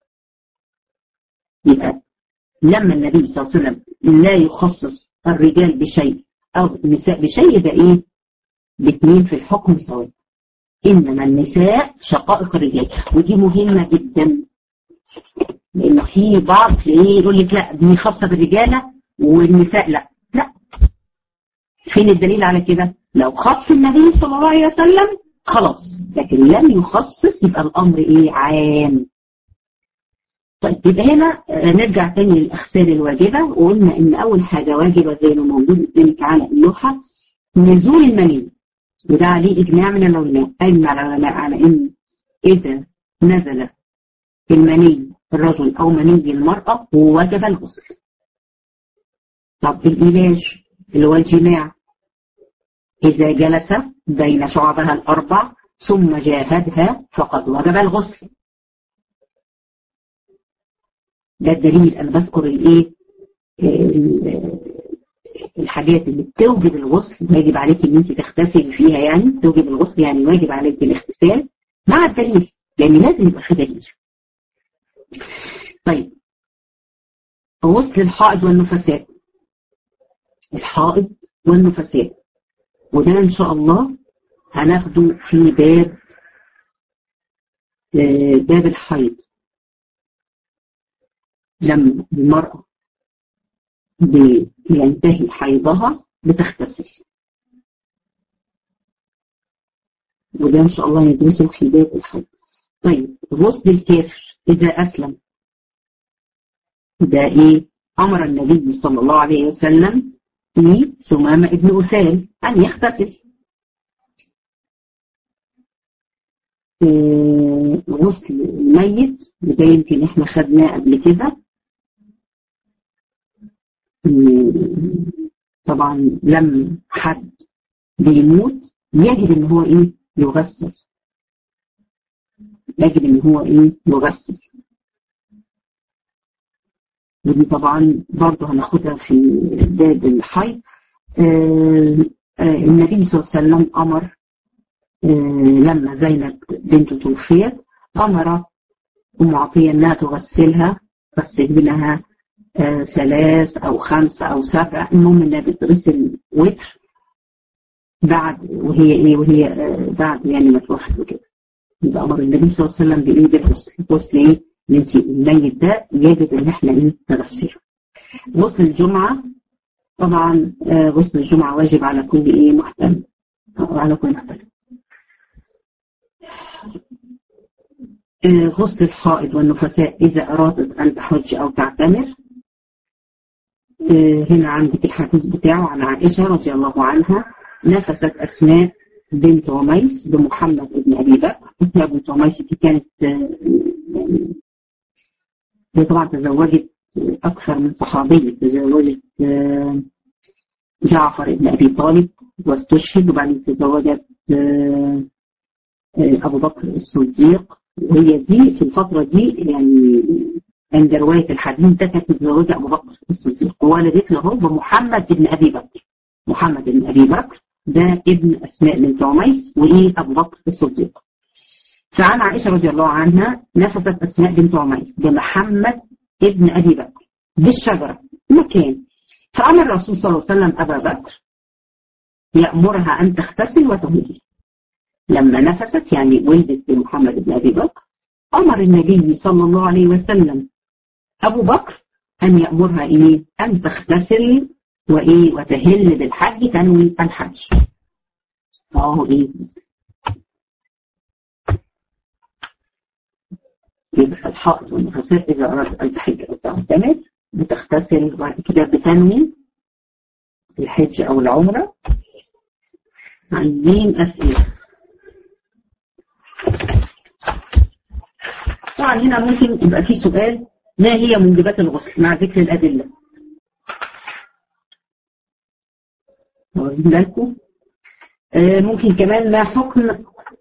يبقى لما النبي صلى الله عليه وسلم لا يخصص الرجال بشيء أو النساء بشيء يبقى إيه؟ الاثنين في الحكم سواء إنما النساء شقائق الرجال ودي مهمة جدا لأن في بعض إيه يقول لك لا دي خاصة بالرجالة والنساء لا لا فين الدليل على كده؟ لو خص النبي صلى الله عليه وسلم خلاص لكن لم يخصص يبقى الأمر إيه عام طيب يبقى هنا نرجع تاني للأخسار الواجبة وقلنا إن أول حاجة واجبة زي ما موجود قدامك على اللوحة نزول المني وده عليه إجماع من العلماء أجمع العلماء على إن إذا نزل المني الرجل أو مني المرأة وجب الغسل طب العلاج اللي هو الجماع إذا جلس بين شعبها الأربع ثم جاهدها فقد وجب الغسل ده الدليل انا بذكر الايه الحاجات اللي بتوجب الغسل واجب عليك ان انت تغتسلي فيها يعني توجب الغسل يعني واجب عليك الاغتسال مع الدليل لان لازم يبقى في دليل طيب غسل الحائض والنفساء الحائض والنفساء وده ان شاء الله هناخده في باب باب الحيض لما المرأة بينتهي حيضها بتغتسل وده إن شاء الله ندرسه في باب الحيض طيب غسل الكافر إذا أسلم ده إيه أمر النبي صلى الله عليه وسلم في ثمامة ابن أسال أن يغتسل غسل الميت وده يمكن احنا خدناه قبل كده طبعا لما حد بيموت يجب ان هو ايه يغسل يجب ان هو ايه يغسل ودي طبعا برضه هناخدها في باب الحيض آه آه النبي صلى الله عليه وسلم امر آه لما زينب بنته توفيت امر ام عطيه انها تغسلها تغسل لها ثلاث او خمسه او سبع المهم انها بتغسل وتر بعد وهي ايه وهي بعد يعني ما توفت وكده يبقى امر النبي صلى الله عليه وسلم بايه بالغسل غسل ايه ان انت الميت ده يجب ان احنا ايه نغسله غسل الجمعه طبعا غسل الجمعه واجب على كل ايه محتمل على كل محتمل غسل الحائض والنفساء إذا أرادت أن تحج أو تعتمر هنا عندك الحديث بتاعه عن عائشة رضي الله عنها نفست أسماء بنت عميس بمحمد بن أبي بكر أسماء بنت عميس دي كانت هي طبعا تزوجت أكثر من صحابية تزوجت جعفر بن أبي طالب واستشهد وبعدين تزوجت أبو بكر الصديق وهي دي في الفترة دي يعني عند رواية الحديث ده كانت متزوجة أبو بكر الصديق وولدت له بمحمد بن أبي بكر محمد بن أبي بكر ده ابن أسماء بنت عميس وإيه أبو بكر الصديق فعن عائشة رضي الله عنها نفست أسماء بنت عميس بمحمد ابن أبي بكر بالشجرة مكان فأمر الرسول صلى الله عليه وسلم أبا بكر يأمرها أن تغتسل وتهدي لما نفست يعني ولدت بمحمد بن أبي بكر أمر النبي صلى الله عليه وسلم أبو بكر أن يأمرها إيه أن تغتسل وإيه وتهل بالحج تنوي الحج أهو إيه يبقى الحائط والنفسات إذا أردت أن تحج أو تعتمر بتغتسل وبعد كده بتنوي الحج أو العمرة عايزين أسئلة طبعا هنا ممكن يبقى في سؤال ما هي موجبات الغسل مع ذكر الأدلة واخدين بالكم آه ممكن كمان ما حكم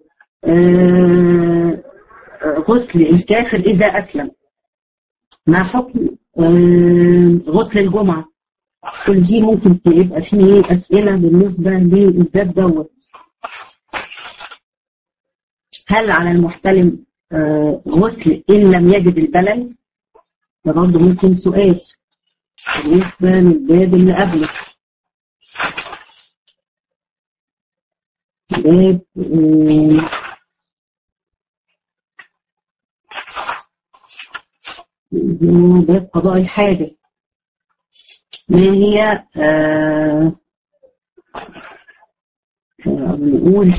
آه غسل الكافر إذا أسلم ما حكم آه غسل الجمعة كل دي ممكن يبقى فيه أسئلة بالنسبة للباب دوت هل على المحتلم آه غسل إن لم يجد البلل ده برضه ممكن سؤال بالنسبة للباب اللي قبله باب آه باب قضاء الحاجة ما هي آه نقول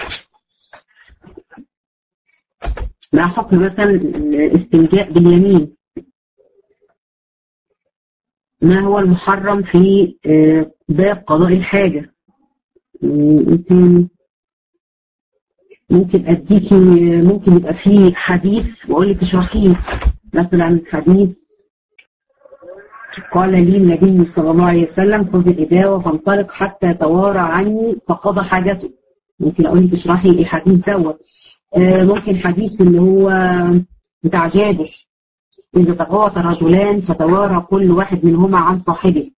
مع حكم مثلا الاستنجاء باليمين ما هو المحرم في باب قضاء الحاجة ممكن ممكن اديكي ممكن يبقى فيه حديث واقول لك اشرحيه مثلا حديث قال لي النبي صلى الله عليه وسلم خذ الإداوة فانطلق حتى توارى عني فقضى حاجته ممكن اقول لك اشرحي الحديث دوت ممكن حديث اللي هو بتاع جابر إذا تغاط رجلان فتوارى كل واحد منهما عن صاحبه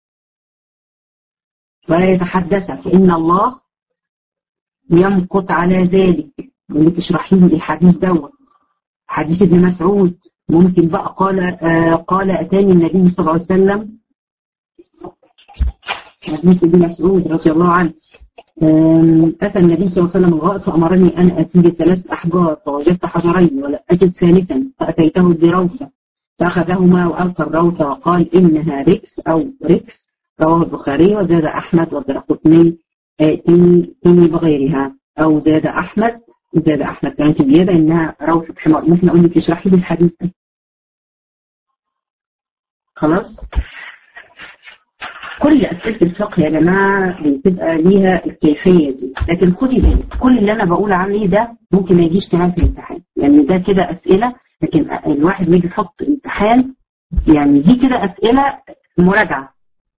ولا يتحدث فإن الله يمقت على ذلك واللي تشرحيه الحديث دوت حديث ابن مسعود ممكن بقى قال آه قال أتاني النبي صلى الله عليه وسلم حديث ابن مسعود رضي الله عنه أتى النبي صلى الله عليه وسلم الغائط فأمرني أن أتي بثلاث أحجار فوجدت حجرين ولا أجد ثالثا فأتيته بدروسة فأخذهما وألقى الروث وقال إنها ركس أو ركس رواه البخاري وزاد أحمد والدرقطني آتني تني بغيرها أو زاد أحمد زاد أحمد كانت زيادة إنها روثة حمار ممكن أقول لك اشرحي لي الحديث ده خلاص كل أسئلة الفقه يا جماعة بتبقى ليها الكيفية دي لكن خدي بالك كل اللي أنا بقول عليه ده ممكن ما يجيش كمان في الامتحان يعني ده كده أسئلة لكن الواحد بيجي يحط امتحان يعني دي كده أسئلة مراجعة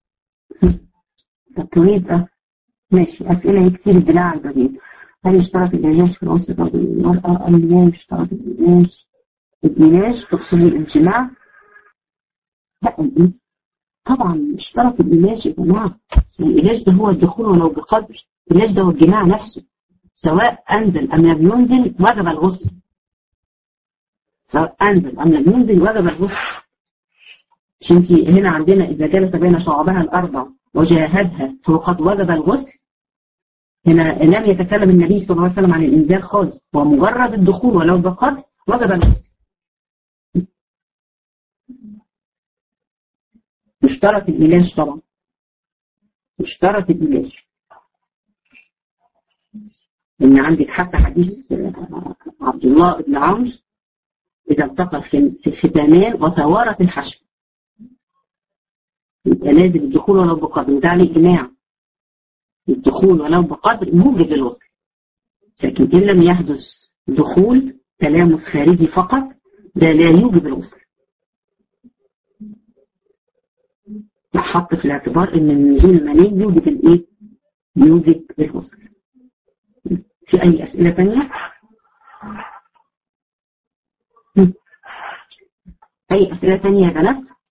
طب تريد أه ماشي أسئلة كتير الدلاع على البديل هل يشترط الإنجاز في الوسط أو المرأة أم لا يشترط الإنجاز الإنجاز تقصدي الانجماع لا طبعا اشترط الإنجاز يا جماعة الإنجاز ده هو الدخول ولو بقدر الإنجاز ده هو الجماع نفسه سواء أنزل أم لم ينزل وجب الغسل سواء أنزل أم لم ينزل وجب الغسل مش انت هنا عندنا إذا جلس بين شعبها الأربع وجاهدها فقد وجب الغسل هنا لم يتكلم النبي صلى الله عليه وسلم عن الإنزال خالص هو مجرد الدخول ولو بقدر وجب الغسل مشترط العلاج طبعا مشترط العلاج ان عندك حتى حديث عبد الله بن عمرو اذا التقى في الختانان وتوارت الحشو يبقى لازم الدخول ولو بقدر وده عليه اجماع الدخول ولو بقدر موجب الوصل لكن ان لم يحدث دخول تلامس خارجي فقط ده لا يوجب الوصل يحط في الاعتبار ان النزول المني يوجب الايه؟ يوجب الوصل في اي اسئله ثانيه؟ اي اسئله ثانيه يا بنات؟